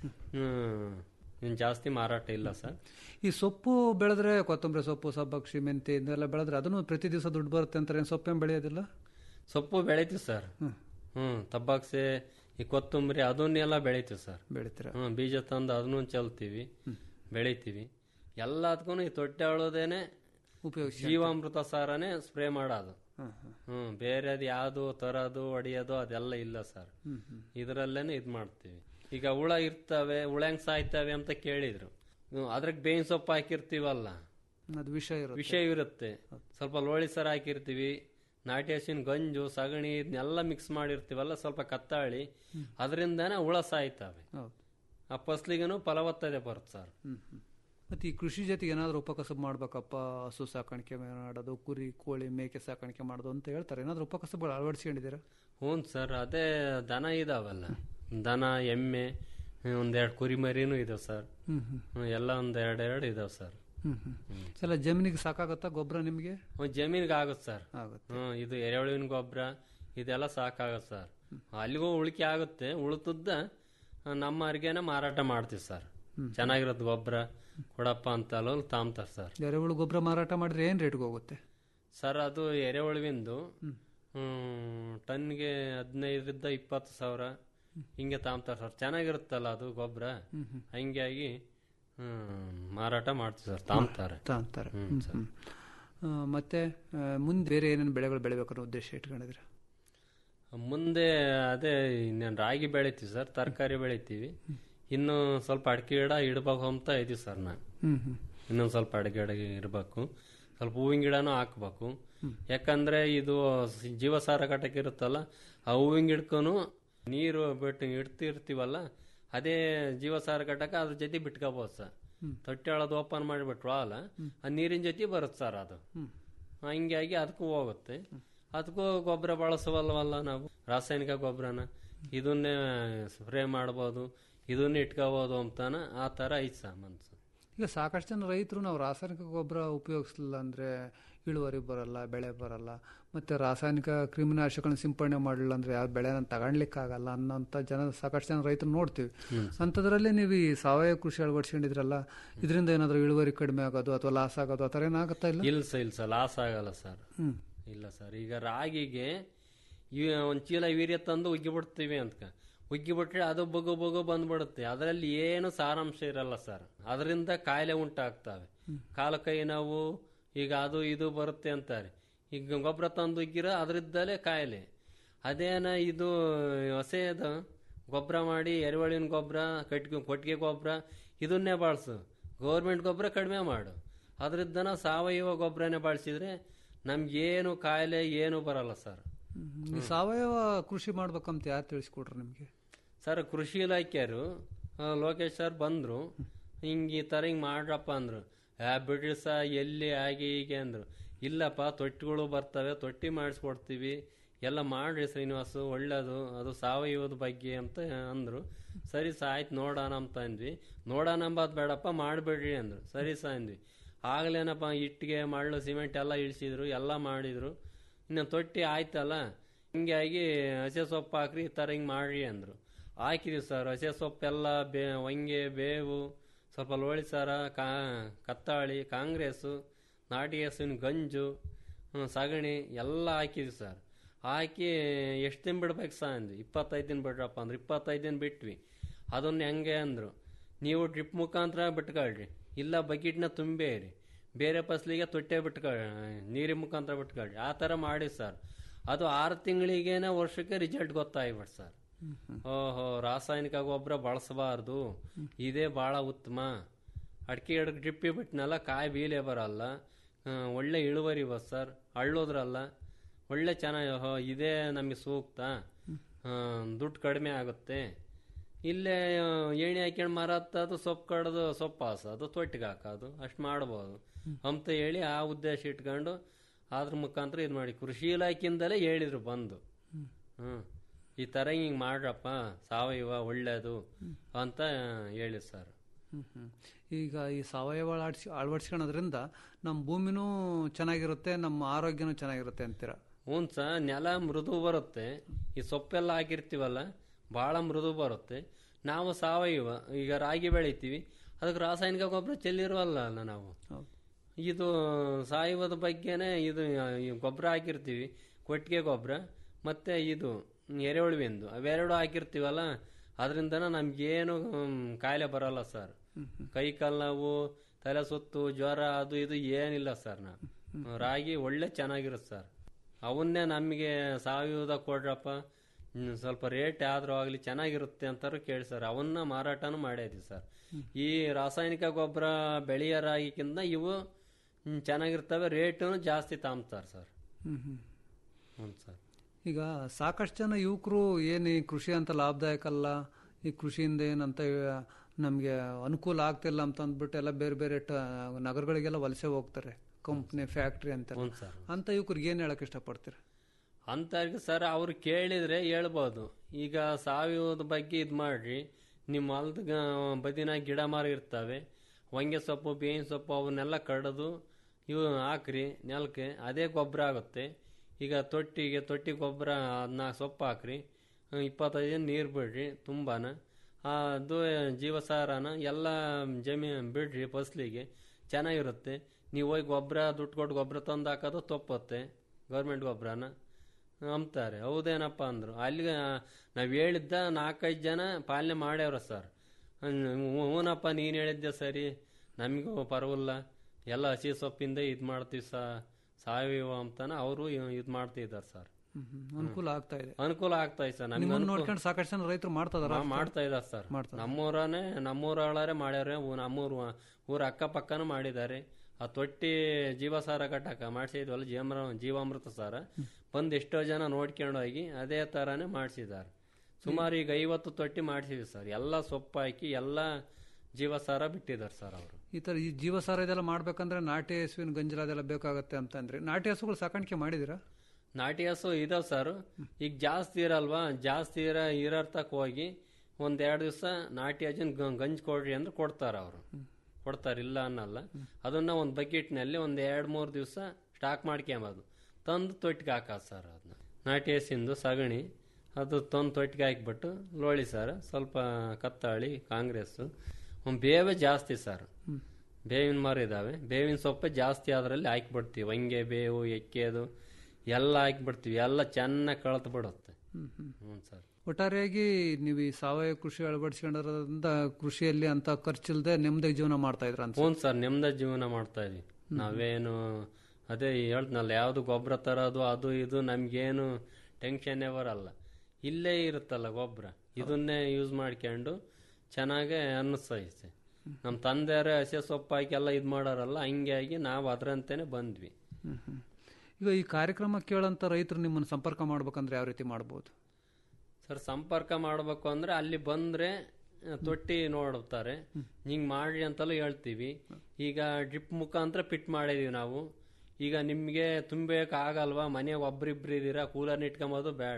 ಹ್ಮ್ ಇನ್ ಜಾಸ್ತಿ ಮಾರಾಟ ಇಲ್ಲ ಸರ್ ಈ ಸೊಪ್ಪು ಬೆಳೆದ್ರೆ ಕೊತ್ತಂಬರಿ ಸೊಪ್ಪು ಸಬ್ಬಕ್ಷಿ ಮೆಂತೆ ಇದೆಲ್ಲ ಬೆಳೆದ್ರೆ ಅದನ್ನು ಪ್ರತಿ ದಿವಸ ದುಡ್ಡು ಬರುತ್ತೆ ಅಂತಾರೆ ಏನ್ ಸೊಪ್ಪೇನ್ ಬೆಳೆಯೋದಿಲ್ಲ ಸೊಪ್ಪು ಬೆಳಿತೀವಿ ಸರ್ ಹ್ಮ್ ತಬ್ಬಾಕ್ಸೆ ಈ ಕೊತ್ತಂಬರಿ ಅದನ್ನೆಲ್ಲ ಬೆಳಿತೀವಿ ಸರ್ ಬೆಳಿತೀರ ಹ್ಮ್ ಬೀಜ ತಂದು ಅದನ್ನು ಚೆಲ್ತೀವಿ ಬೆಳಿತೀವಿ ಎಲ್ಲದಕ್ಕೂ ಈ ತೊಟ್ಟೆ ಆಳೋದೇನೆ ಉಪಯೋಗಿಸಿ ಜೀವಾಮೃತ ಸಾರನೇ ಸ್ಪ್ರೇ ಮಾಡೋದು ಹ್ಮ್, ಹ್ಮ್. ಹ್ಮ್ ಬೇರೆದು ಯಾವುದು ತರೋದು ಹೊಡಿಯೋದು ಅದೆಲ್ಲ ಇಲ್ಲ ಸರ್ ಹ್ಮ್, ಹ್ಮ್. ಇದರಲ್ಲೇನೆ ಇದ್ ಮಾಡ್ತೀವಿ ಈಗ ಹುಳ ಇರ್ತವೆ ಹುಳ ಹೆಂಗ್ ಸಾಯ್ತವೆ ಅಂತ ಕೇಳಿದ್ರು ಹ್ಮ್, ಅದ್ರಾಗ ಬೇವಿನ ಸೊಪ್ಪು ಹಾಕಿರ್ತೀವಲ್ಲ ಅದು ವಿಷ ಇರುತ್ತೆ ವಿಷ ಇರುತ್ತೆ ಸ್ವಲ್ಪ ಲೋಳಿ ಸರ ಹಾಕಿರ್ತೀವಿ ನಾಟಿ ಹಸಿನ ಗಂಜು ಸಗಣಿ ಇದನ್ನೆಲ್ಲ ಮಿಕ್ಸ್ ಮಾಡಿರ್ತೀವಲ್ಲ ಸ್ವಲ್ಪ ಕತ್ತಾಳಿ ಅದರಿಂದಾನೆ ಹುಳ ಸಾಯ್ತವೆ ಹೌದು ಆ ಫಸ್ಲಿಗನು ಫಲವತ್ತತೆ ಬರುತ್ತೆ ಸರ್ ಹ್ಮ್ ಹ್ಮ್. ಮತ್ತೆ ಈ ಕೃಷಿ ಜೊತೆಗೆ ಏನಾದ್ರು ಉಪಕಸಬು ಮಾಡ್ಬೇಕಪ್ಪ ಹಸು ಸಾಕಾಣಿಕೆ ಮಾಡೋದು ಕುರಿ ಕೋಳಿ ಮೇಕೆ ಸಾಕಾಣಿಕೆ ಮಾಡೋದು ಅಂತ ಹೇಳ್ತಾರೆ ಏನಾದ್ರು ಉಪಕಸಬುಗಳು ಅಳವಡಿಸ್ಕೊಂಡಿದ್ದೀರಾ ಹ್ಞೂ ಸರ್ ಅದೇ ದನ ಇದಾವಲ್ಲ ದನ ಎಮ್ಮೆ ಒಂದೆರಡು ಕುರಿ ಮರಿನೂ ಇದಾವೆ ಸರ್ ಹ್ಮ್ ಹ್ಮ್. ಹ್ಮ್, ಎಲ್ಲ ಒಂದ್ ಎರಡ್ ಎರಡು ಇದಾವೆ ಸರ್ ಹ್ಮ್ ಹ್ಮ್ ಎಲ್ಲ ಜಮೀನಿಗೆ ಸಾಕಾಗತ್ತಾ ಗೊಬ್ಬರ ನಿಮಗೆ ಹ್ಮ್, ಜಮೀನಿಗೆ ಆಗುತ್ತೆ ಸರ್ ಆಗುತ್ತೆ ಹ್ಮ್ ಇದು ಎರೆಹುಳುವಿನ ಗೊಬ್ಬರ ಇದೆಲ್ಲ ಸಾಕಾಗತ್ತೆ ಸರ್ ಅಲ್ಲಿಗೂ ಉಳಿಕೆ ಆಗುತ್ತೆ ಉಳಿತದ್ದ ನಮ್ಮ ಅರ್ಗೆನ ಮಾರಾಟ ಮಾಡ್ತೀವಿ ಸರ್ ಚೆನ್ನಾಗಿರೋದು ಗೊಬ್ಬರ ಕೊಡಪ್ಪ ಅಂತ ಅಲ್ಲ ತಾಮ್ತಾರೆ ಸರ್ ಎರೆಹುಳು ಗೊಬ್ಬರ ಮಾರಾಟ ಮಾಡಿದ್ರೆ ಏನ್ ರೇಟ್ಗೆ ಹೋಗುತ್ತೆ ಸರ್ ಅದು ಎರೆಹುಳುವಿಂದು ಹ್ಮ್, ಟನ್ಗೆ ಹದಿನೈದರಿಂದ ಇಪ್ಪತ್ತು ಸಾವಿರ ಹಿಂಗೆ ತಾಮ್ತಾರೆ ಸರ್ ಚೆನ್ನಾಗಿರುತ್ತಲ್ಲ ಅದು ಗೊಬ್ಬರ ಹ್ಮ್, ಹ್ಮ್. ಹಂಗಾಗಿ ಹ್ಮ್, ಮಾರಾಟ ಮಾಡ್ತೀವಿ ಸರ್ ತಾಮ್ತಾರೆ ತಾಂತಾರೆ ಹ್ಮ್, ಹ್ಮ್, ಸರ್. ಹ್ಮ್. ಆ, ಮತ್ತೆ ಆ, ಮುಂದೆ ಬೇರೆ ಏನೇನು ಬೆಳೆಗಳು ಬೆಳಿಬೇಕನ್ನೋ ಉದ್ದೇಶ ಇಟ್ಕೊಂಡಿದ್ರೆ ಮುಂದೆ ಅದೇ ಇನ್ನೇನು ರಾಗಿ ಬೆಳಿತೀವಿ ಸರ್ ತರಕಾರಿ ಬೆಳಿತೀವಿ ಇನ್ನು ಸ್ವಲ್ಪ ಅಡಿಕೆ ಗಿಡ ಇಡ್ಬೇಕು ಅಂತ ಇದೀವಿ ಸರ್ ನಾನು ಹ್ಮ್ ಹ್ಮ್ ಇನ್ನೊಂದು ಸ್ವಲ್ಪ ಅಡಿಕೆ ಗಿಡ ಇರಬೇಕು ಸ್ವಲ್ಪ ಹೂವಿನ ಗಿಡನೂ ಹಾಕ್ಬೇಕು ಯಾಕಂದ್ರೆ ಇದು ಜೀವಸಾರ ಘಟಕ ಇರುತ್ತಲ್ಲ ಆ ಹೂವಿನ ಗಿಡಕ್ಕೂ ನೀರು ಬಿಟ್ಟು ಇಡ್ತಿರ್ತೀವಲ್ಲ ಅದೇ ಜೀವಸಾರ ಘಟಕ ಅದ್ರ ಜೊತೆ ಬಿಟ್ಕೋಬಹುದು ಸರ್ ತೊಟ್ಟಿ ಒಳದು ಓಪನ್ ಮಾಡಿಬಿಟ್ರು ಅಲ್ಲ ಆ ನೀರಿನ ಜೊತೆ ಬರುತ್ತೆ ಸರ್ ಅದು ಹಿಂಗಾಗಿ ಅದಕ್ಕೂ ಹೋಗುತ್ತೆ ಅದಕ್ಕೂ ಗೊಬ್ಬರ ಬಳಸವಲ್ವಲ್ಲ ನಾವು ರಾಸಾಯನಿಕ ಗೊಬ್ಬರನ ಇದನ್ನೇ ಸ್ಪ್ರೇ ಮಾಡ್ಬೋದು ಇದನ್ನೇ ಇಟ್ಕೋಬಹುದು ಅಂತಾನ ಆ ತರ ಐತ್ ಸರ್ ಮನ್ಸು ಈಗ ಸಾಕಷ್ಟು ಜನ ರೈತರು ನಾವು ರಾಸಾಯನಿಕ ಗೊಬ್ಬರ ಉಪಯೋಗಿಸಲಿಲ್ಲ ಅಂದ್ರೆ ಇಳುವರಿ ಬರಲ್ಲ ಬೆಳೆ ಬರಲ್ಲ ಮತ್ತೆ ರಾಸಾಯನಿಕ ಕ್ರಿಮಿನಾಶಕಗಳನ್ನ ಸಿಂಪಡಣೆ ಮಾಡಲಿಲ್ಲ ಅಂದ್ರೆ ಯಾವ ಬೆಳೆನ ತಗೊಳ್ಲಿಕ್ಕಾಗಲ್ಲ ಅನ್ನೋಂಥ ಜನ ಸಾಕಷ್ಟು ಜನ ರೈತರು ನೋಡ್ತೀವಿ ಅಂಥದ್ರಲ್ಲಿ ನೀವು ಈ ಸಾವಯವ ಕೃಷಿ ಅಳವಡಿಸ್ಕೊಂಡಿದ್ರಲ್ಲ ಇದರಿಂದ ಏನಾದರೂ ಇಳುವರಿ ಕಡಿಮೆ ಆಗೋದು ಅಥವಾ ಲಾಸ್ ಆಗೋದು ಆ ಥರ ಏನಾಗುತ್ತಾ ಇಲ್ಲ ಇಲ್ಲ ಸರ್ ಇಲ್ಲ ಸರ್ ಲಾಸ್ ಆಗಲ್ಲ ಸರ್ ಹ್ಮ್ ಇಲ್ಲ ಸರ್ ಈಗ ರಾಗಿಗೆ ಇವ್ ಒಂದ್ ಚೀಲ ವೀರ್ಯ ತಂದು ಉಗ್ಗಿ ಬಿಡ್ತೀವಿ ಅಂತ ಉಗ್ಗಿ ಬಿಟ್ರೆ ಅದು ಬಗು ಬಗು ಬಂದ್ಬಿಡುತ್ತೆ ಅದರಲ್ಲಿ ಏನು ಸಾರಾಂಶ ಇರಲ್ಲ ಸರ್ ಅದರಿಂದ ಕಾಯಿಲೆ ಉಂಟಾಗ್ತವೆ ಕಾಲು ಕೈ ನೋವು ಈಗ ಅದು ಇದು ಬರುತ್ತೆ ಅಂತಾರೆ ಈಗ ಗೊಬ್ಬರ ತಂದು ಉಗ್ಗಿರ ಅದರಿದ್ದಲೇ ಕಾಯಿಲೆ ಅದೇನ ಇದು ಹೊಸೆಯದು ಗೊಬ್ಬರ ಮಾಡಿ ಎರೆಹುಳಿನ ಗೊಬ್ಬರ ಕಟ್ಗೆ ಕೊಟ್ಟಿಗೆ ಗೊಬ್ಬರ ಇದನ್ನೇ ಬಳಸು ಗೌರ್ಮೆಂಟ್ ಗೊಬ್ಬರ ಕಡಿಮೆ ಮಾಡು ಅದರಿದ್ದನ ಸಾವಯವ ಗೊಬ್ಬರನೇ ಬಳಸಿದ್ರೆ ನಮ್ಗೇನು ಕಾಯಿಲೆ ಏನು ಬರಲ್ಲ ಸರ್ ಈ ಸಾವಯವ ಕೃಷಿ ಮಾಡ್ಬೇಕಂತ ಯಾರು ತಿಳಿಸ್ಕೊಟ್ರು ನಿಮಗೆ ಸರ್ ಕೃಷಿ ಇಲಾಖೆಯವರು ಆ, ಲೋಕೇಶ್ ಸರ್ ಬಂದ್ರು ಹಿಂಗ್ ಈ ತರ ಹಿಂಗ್ ಮಾಡ್ರಪ್ಪ ಅಂದ್ರು ಆ ಬಿಡ್ರಿ ಸ ಎಲ್ಲಿ ಹಾಗೆ ಹೀಗೆ ಅಂದ್ರು ಇಲ್ಲಪ್ಪ ತೊಟ್ಟಿಗಳು ಬರ್ತವೆ ತೊಟ್ಟಿ ಮಾಡಿಸ್ಕೊಡ್ತೀವಿ ಎಲ್ಲ ಮಾಡ್ರಿ ಶ್ರೀನಿವಾಸು ಒಳ್ಳೇದು ಅದು ಸಾವಯವದ ಬಗ್ಗೆ ಅಂತ ಅಂದ್ರು ಸರಿ ಸ ಆಯ್ತು ನೋಡೋಣ ಅಂತ ಅಂದ್ವಿ ನೋಡೋಣ ಅಂಬದ್ ಬೇಡಪ್ಪ ಮಾಡ್ಬೇಡ್ರಿ ಅಂದ್ರು ಸರಿ ಸ ಅಂದ್ವಿ ಆಗ್ಲೇನಪ್ಪ ಇಟ್ಟಿಗೆ ಮಳ್ಳು ಸಿಮೆಂಟ್ ಎಲ್ಲ ಇಳಿಸಿದ್ರು ಎಲ್ಲ ಮಾಡಿದ್ರು ಇನ್ನು ತೊಟ್ಟಿ ಆಯ್ತಲ್ಲ ಹಿಂಗಾಗಿ ಹಸೆ ಸೊಪ್ಪು ಹಾಕ್ರಿ ಈ ಥರ ಹಿಂಗೆ ಮಾಡ್ರಿ ಅಂದ್ರು ಹಾಕಿದೀವಿ ಸರ್ ಹಸೆ ಸೊಪ್ಪೆಲ್ಲ ಬೇ ಹೊಂಗೆ ಬೇವು ಸ್ವಲ್ಪ ಲೋಳಿ ಸಾರ ಕಾ ಕತ್ತಾಳಿ ಕಾಂಗ್ರೆಸ್ಸು ನಾಟಿ ಹಸುವಿನ ಗಂಜು ಹ್ಮ್, ಸಗಣಿ ಎಲ್ಲ ಹಾಕಿದ್ವಿ ಸರ್ ಹಾಕಿ ಎಷ್ಟು ದಿನ ಬಿಡ್ಬೇಕು ಸರ್ ಅಂದ್ವಿ ಇಪ್ಪತ್ತೈದು ದಿನ ಬಿಡ್ರಪ್ಪ ಅಂದ್ರೆ ಇಪ್ಪತ್ತೈದು ದಿನ ಬಿಟ್ವಿ ಅದನ್ನ ಹೆಂಗೆ ಅಂದರು ನೀವು ಡ್ರಿಪ್ ಮುಖಾಂತರ ಬಿಟ್ಕೊಳ್ರಿ ಇಲ್ಲ ಬಕೆಟ್ನ ತುಂಬೇರಿ ಬೇರೆ ಫಸಲಿಗೆ ತೊಟ್ಟೆ ಬಿಟ್ಕೊಳ್ ನೀರಿನ ಮುಖಾಂತರ ಬಿಟ್ಕೊಳ್ರಿ ಆ ಥರ ಮಾಡಿ ಸರ್ ಅದು ಆರು ತಿಂಗಳಿಗೇನೆ ವರ್ಷಕ್ಕೆ ರಿಸಲ್ಟ್ ಗೊತ್ತಾಗ್ಬಿಟ್ಟು ಸರ್ ಓಹೋ ರಾಸಾಯನಿಕ ಗೊಬ್ಬರ ಬಳಸಬಾರ್ದು ಇದೇ ಭಾಳ ಉತ್ತಮ ಅಡಿಕೆ ಗಿಡಕ್ಕೆ ಡ್ರಿಪ್ಪಿ ಬಿಟ್ನಲ್ಲ ಕಾಯಿ ಬೀಲೆ ಬರಲ್ಲ ಆ, ಒಳ್ಳೆ ಇಳುವರಿ ಬಸ್ ಸರ್ ಅಳ್ಳೋದ್ರಲ್ಲ ಒಳ್ಳೆ ಚೆನ್ನಾಗಿ ಓಹೋ ಇದೇ ನಮಗೆ ಸೂಕ್ತ ಆ, ದುಡ್ಡು ಕಡಿಮೆ ಆಗುತ್ತೆ ಇಲ್ಲೇ ಆ, ಏಣಿ ಹಾಕ್ಯಂಡು ಮರ ಹತ್ತೋದು ಸೊಪ್ಪು ಕಡ್ದು ಸೊಪ್ಪು ಹಾಸೋದು ತೊಟ್ಟಿಗೆ ಹಾಕೋದು ಅಷ್ಟು ಮಾಡ್ಬೋದು ಅಂತ ಹೇಳಿ ಆ ಉದ್ದೇಶ ಇಟ್ಕೊಂಡು ಅದ್ರ ಮುಖಾಂತರ ಇದು ಮಾಡಿ ಕೃಷಿ ಇಲಾಖೆಯಿಂದಲೇ ಹೇಳಿದ್ರು ಬಂದು ಹ್ಮ್ ಈ ಥರ ಹಿಂಗೆ ಮಾಡ್ರಪ್ಪ ಸಾವಯವ ಒಳ್ಳೇದು ಅಂತ ಹೇಳಿ ಸರ್ ಹ್ಮ್, ಹ್ಮ್. ಈಗ ಈ ಸಾವಯವ ಅಳವಡಿಸಿ ಅಳವಡಿಸ್ಕೊಳ್ಳೋದ್ರಿಂದ ನಮ್ಮ ಭೂಮಿನೂ ಚೆನ್ನಾಗಿರುತ್ತೆ ನಮ್ಮ ಆರೋಗ್ಯನೂ ಚೆನ್ನಾಗಿರುತ್ತೆ ಅಂತೀರ ಹ್ಞೂ ಸ ನೆಲ ಮೃದು ಬರುತ್ತೆ ಈ ಸೊಪ್ಪೆಲ್ಲ ಹಾಕಿರ್ತೀವಲ್ಲ ಭಾಳ ಮೃದು ಬರುತ್ತೆ ನಾವು ಸಾವಯವ ಈಗ ರಾಗಿ ಬೆಳಿತೀವಿ ಅದಕ್ಕೆ ರಾಸಾಯನಿಕ ಗೊಬ್ಬರ ಚೆಲ್ಲಿರುವಲ್ಲ ಅಲ್ಲ ನಾವು ಇದು ಸಾವಯವದ ಬಗ್ಗೆನೇ ಇದು ಈ ಗೊಬ್ಬರ ಹಾಕಿರ್ತೀವಿ ಕೊಟ್ಟಿಗೆ ಗೊಬ್ಬರ ಮತ್ತೆ ಇದು ಎರೆಹುಳುವಿಂದು ಅವೆರಡು ಹಾಕಿರ್ತೀವಲ್ಲ ಅದರಿಂದನ ನಮ್ಗೇನು ಹ್ಮ್, ಕಾಯಿಲೆ ಬರಲ್ಲ ಸರ್ ಕೈ ಕಾಲು ನೋವು ತಲೆ ಸುತ್ತು ಜ್ವರ ಅದು ಇದು ಏನಿಲ್ಲ ಸರ್ ನಾವು ರಾಗಿ ಒಳ್ಳೆ ಚೆನ್ನಾಗಿರುತ್ತೆ ಸರ್ ಅವನ್ನೇ ನಮಗೆ ಸಾವಯವದ ಕೊಡ್ರಪ್ಪ ಹ್ಮ್, ಸ್ವಲ್ಪ ರೇಟ್ ಆದ್ರೂ ಆಗಲಿ ಚೆನ್ನಾಗಿರುತ್ತೆ ಅಂತಾರು ಕೇಳಿ ಸರ್ ಅವನ್ನ ಮಾರಾಟನೂ ಮಾಡಿದ್ವಿ ಸರ್ ಈ ರಾಸಾಯನಿಕ ಗೊಬ್ಬರ ಬೆಳೆಯ ರಾಗಿಕ್ಕಿಂತ ಇವು ಹ್ಮ್, ಚೆನ್ನಾಗಿರ್ತವೆ ರೇಟು ಜಾಸ್ತಿ ತಾಂಬ್ತಾರೆ ಸರ್ ಹ್ಮ್ ಹ್ಮ್ ಹ್ಞೂ ಸರ್ ಈಗ ಸಾಕಷ್ಟು ಜನ ಯುವಕರು ಏನು ಈ ಕೃಷಿ ಅಂತ ಲಾಭದಾಯಕ ಅಲ್ಲ ಈ ಕೃಷಿಯಿಂದ ಏನಂತ ನಮಗೆ ಅನುಕೂಲ ಆಗ್ತಿಲ್ಲ ಅಂತ ಅಂದ್ಬಿಟ್ಟು ಎಲ್ಲ ಬೇರೆ ಬೇರೆ ಟ- ನಗರಗಳಿಗೆಲ್ಲ ವಲಸೆ ಹೋಗ್ತಾರೆ ಕಂಪ್ನಿ ಫ್ಯಾಕ್ಟ್ರಿ ಅಂತ ಹ್ಞೂ ಸರ್ ಅಂತ ಯುವಕರಿಗೆ ಏನು ಹೇಳಕ್ ಇಷ್ಟಪಡ್ತೀರ ಅಂಥವ್ರಿಗೆ ಸರ್ ಅವ್ರು ಕೇಳಿದ್ರೆ ಹೇಳ್ಬೋದು ಈಗ ಸಾವಯವದ ಬಗ್ಗೆ ಇದು ಮಾಡ್ರಿ ನಿಮ್ಮ ಹೊಲದ ಗ- ಬದಿನಾಗ ಗಿಡ ಮರ ಇರ್ತವೆ ಹೊಂಗೆ ಸೊಪ್ಪು ಬೇವಿನ ಸೊಪ್ಪು ಅವನ್ನೆಲ್ಲ ಕಡಿದು ಇವು ಹಾಕ್ರಿ ನೆಲಕ್ಕೆ ಅದೇ ಗೊಬ್ಬರ ಆಗುತ್ತೆ ಈಗ ತೊಟ್ಟಿಗೆ ತೊಟ್ಟಿ ಗೊಬ್ಬರ ಅದನ್ನ ಸೊಪ್ಪು ಹಾಕ್ರಿ ಹ್ಮ್, ಇಪ್ಪತ್ತೈದು ದಿನ ನೀರು ಬಿಡ್ರಿ ತುಂಬಾನ ಆ, ಅದು ಜೀವಸಾರನ ಎಲ್ಲ ಜಮೀನು ಬಿಡ್ರಿ ಫಸಲಿಗೆ ಚೆನ್ನಾಗಿರುತ್ತೆ ನೀವು ಹೋಗಿ ಗೊಬ್ಬರ ದುಡ್ಡು ಕೊಟ್ಟು ಗೊಬ್ಬರ ತಂದು ಹಾಕೋದು ತಪ್ಪುತ್ತೆ ಗೌರ್ಮೆಂಟ್ ಗೊಬ್ಬರನ ಅಂತಾರೆ ಹೌದೇನಪ್ಪ ಅಂದರು ಅಲ್ಲಿಗೆ ನಾವು ಹೇಳಿದ್ದ ನಾಲ್ಕೈದು ಜನ ಪಾಲನೆ ಮಾಡ್ಯಾವ್ರ ಸರ್ ಹ್ಞೂನಪ್ಪ ನೀನು ಹೇಳಿದ್ದೆ ಸರಿ ನಮಗೂ ಪರವಲ್ಲ ಎಲ್ಲ ಹಸಿ ಸೊಪ್ಪಿಂದ ಇದು ಮಾಡ್ತೀವಿ ಸಾ ಸಾವಯವ ಅಂತಾನ ಅವರು ಇದು ಮಾಡ್ತಿದ್ದಾರೆ ಸರ್ ಹ್ಮ್ ಹ್ಮ್. ಅನುಕೂಲ ಆಗ್ತಾ ಇದೆ ಅನುಕೂಲ ಆಗ್ತಾ ಇದೆ ಸರ್ ನಮ್ಗೆ ನಿಮ್ಮನ್ನ ಅನುಕೂಲ- ನೋಡ್ಕೊಂಡು ಸಾಕಷ್ಟು ಜನ ರೈತರು ಮಾಡ್ತಾ ಇದಾರ ಹಾ, ಮಾಡ್ತಾ ಇದ್ದಾರೆ ಸರ್ ನಮ್ಮೂರನೇ ನಮ್ಮೂರೊಳರೆ ಮಾಡ್ಯಾರೆ ಊ- ನಮ್ಮೂರು ಊರ ಅಕ್ಕಪಕ್ಕನೂ ಮಾಡಿದ್ದಾರೆ ಆ ತೊಟ್ಟಿ ಜೀವಸಾರ ಕಟ್ಟಕ ಮಾಡಿಸಿದ್ವಲ್ಲ ಜೀವಮರ ಜೀವಾಮೃತ ಸಾರ ಬಂದು ಎಷ್ಟೋ ಜನ ನೋಡ್ಕೊಂಡು ಹೋಗಿ ಅದೇ ತರಾನೇ ಮಾಡಿಸಿದ್ದಾರೆ ಸುಮಾರು ಈಗ ಐವತ್ತು ತೊಟ್ಟಿ ಮಾಡಿಸಿದ್ವಿ ಸರ್ ಎಲ್ಲ ಸೊಪ್ಪು ಹಾಕಿ ಎಲ್ಲ ಜೀವಸಾರ ಬಿಟ್ಟಿದ್ದಾರೆ ಸರ್ ಅವರು ಈ ತರ ಈ ಜೀವಸಾರ ಇದೆಲ್ಲ ಮಾಡ್ಬೇಕಂದ್ರೆ ನಾಟಿ ಹಸುವಿನ ಗಂಜಲ ಅದೆಲ್ಲ ಬೇಕಾಗತ್ತೆ ಅಂತ ಅಂದ್ರೆ ನಾಟಿ ಹಸುಗಳು ಸಾಕಾಣಿಕೆ ಮಾಡಿದಿರಾ ನಾಟಿ ಹಸು ಇದಾವ್ ಸರ್ ಈಗ ಜಾಸ್ತಿ ಇರಲ್ವಾ ಜಾಸ್ತಿ ಇರ ಇರರ್ತಕ್ ಹೋಗಿ ಒಂದ್ ಎರಡು ದಿವಸ ನಾಟಿ ಹಜ್ಜನ್ ಗಂಜ್ ಕೊಡ್ರಿ ಅಂದ್ರೆ ಕೊಡ್ತಾರ ಅವರು ಕೊಡ್ತಾರೆ ಇಲ್ಲ ಅನ್ನಲ್ಲ ಅದನ್ನ ಒಂದ್ ಬಕೆಟ್ನಲ್ಲಿ ಒಂದ್ ಎರಡ್ ಮೂರ್ ದಿವಸ ಸ್ಟಾಕ್ ಮಾಡ್ಕೊಂಬೋದು ತಂದು ತೊಟ್ಟಿಗೆ ಹಾಕೋದು ಸರ್ ಅದನ್ನ ನಾಟಿ ಹಸಿಂದು ಸಗಣಿ ಅದು ತಂದು ತೊಟ್ಟಿಗೆ ಹಾಕಿಬಿಟ್ಟು ಲೋಳಿ ಸರ್ ಸ್ವಲ್ಪ ಕತ್ತಾಳಿ ಕಾಂಗ್ರೆಸ್ ಒಂದು ಬೇವೆ ಜಾಸ್ತಿ ಸರ್ ಬೇವಿನ ಮರ ಇದಾವೆ ಬೇವಿನ ಸೊಪ್ಪೆ ಜಾಸ್ತಿ ಅದರಲ್ಲಿ ಹಾಕಿಬಿಡ್ತೀವಿ ಹೊಂಗೆ ಬೇವು ಎಕ್ಕೆದು ಎಲ್ಲ ಹಾಕಿಬಿಡ್ತೀವಿ ಎಲ್ಲ ಚೆನ್ನಾಗಿ ಕಳತ್ ಬಿಡುತ್ತೆ ಹ್ಮ್ ಹ್ಮ್ ಹ್ಞೂ ಸರ್ ಒಟ್ಟಾರೆಯಾಗಿ ನೀವು ಈ ಸಾವಯವ ಕೃಷಿ ಅಳವಡಿಸ್ಕೊಂಡಿರೋದ್ರಿಂದ ಕೃಷಿಯಲ್ಲಿ ಅಂತ ಖರ್ಚಿಲ್ದೆ ನೆಮ್ಮದಿ ಜೀವನ ಮಾಡ್ತಾ ಇದ್ರ ಅಂತ ಹ್ಞೂ ಸರ್ ನೆಮ್ಮದ ಜೀವನ ಮಾಡ್ತಾ ಇದೀವಿ ನಾವೇನು ಅದೇ ಹೇಳ್ತನಲ್ಲ ಯಾವುದು ಗೊಬ್ಬರ ತರೋದು ಅದು ಇದು ನಮ್ಗೇನು ಟೆನ್ಷನ್ನೇ ಬರಲ್ಲ ಇಲ್ಲೇ ಇರುತ್ತಲ್ಲ ಗೊಬ್ಬರ ಇದನ್ನೇ ಯೂಸ್ ಮಾಡ್ಕೊಂಡು ಚೆನ್ನಾಗೇ ಅನ್ನಿಸ್ತೈತೆ ನಮ್ಮ ತಂದೆಯರೇ ಹಸೆ ಸೊಪ್ಪು ಹಾಕಿ ಎಲ್ಲ ಇದು ಮಾಡೋರಲ್ಲ ಹಂಗಾಗಿ ನಾವು ಅದರಂತೆನೆ ಬಂದ್ವಿ ಹ್ಮ್ ಹ್ಮ್. ಈಗ ಈ ಕಾರ್ಯಕ್ರಮ ಕೇಳಂತ ರೈತರು ನಿಮ್ಮನ್ನು ಸಂಪರ್ಕ ಮಾಡ್ಬೇಕಂದ್ರೆ ಯಾವ ರೀತಿ ಮಾಡ್ಬೋದು ಸರ್ ಸಂಪರ್ಕ ಮಾಡಬೇಕು ಅಂದ್ರೆ ಅಲ್ಲಿ ಬಂದ್ರೆ ಆ, ತೊಟ್ಟಿ ನೋಡ್ತಾರೆ ಹಿಂಗ್ ಮಾಡ್ರಿ ಅಂತಲೂ ಹೇಳ್ತೀವಿ ಈಗ ಡ್ರಿಪ್ ಮುಖಾಂತರ ಫಿಟ್ ಮಾಡಿದೀವಿ ನಾವು ಈಗ ನಿಮ್ಗೆ ತುಂಬಬೇಕು ಆಗಲ್ವಾ ಮನೆಯಾಗ ಒಬ್ರಿಬ್ರು ಇದೀರಾ ಕೂಲರ್ ಇಟ್ಕೊಂಬೋದು ಬೇಡ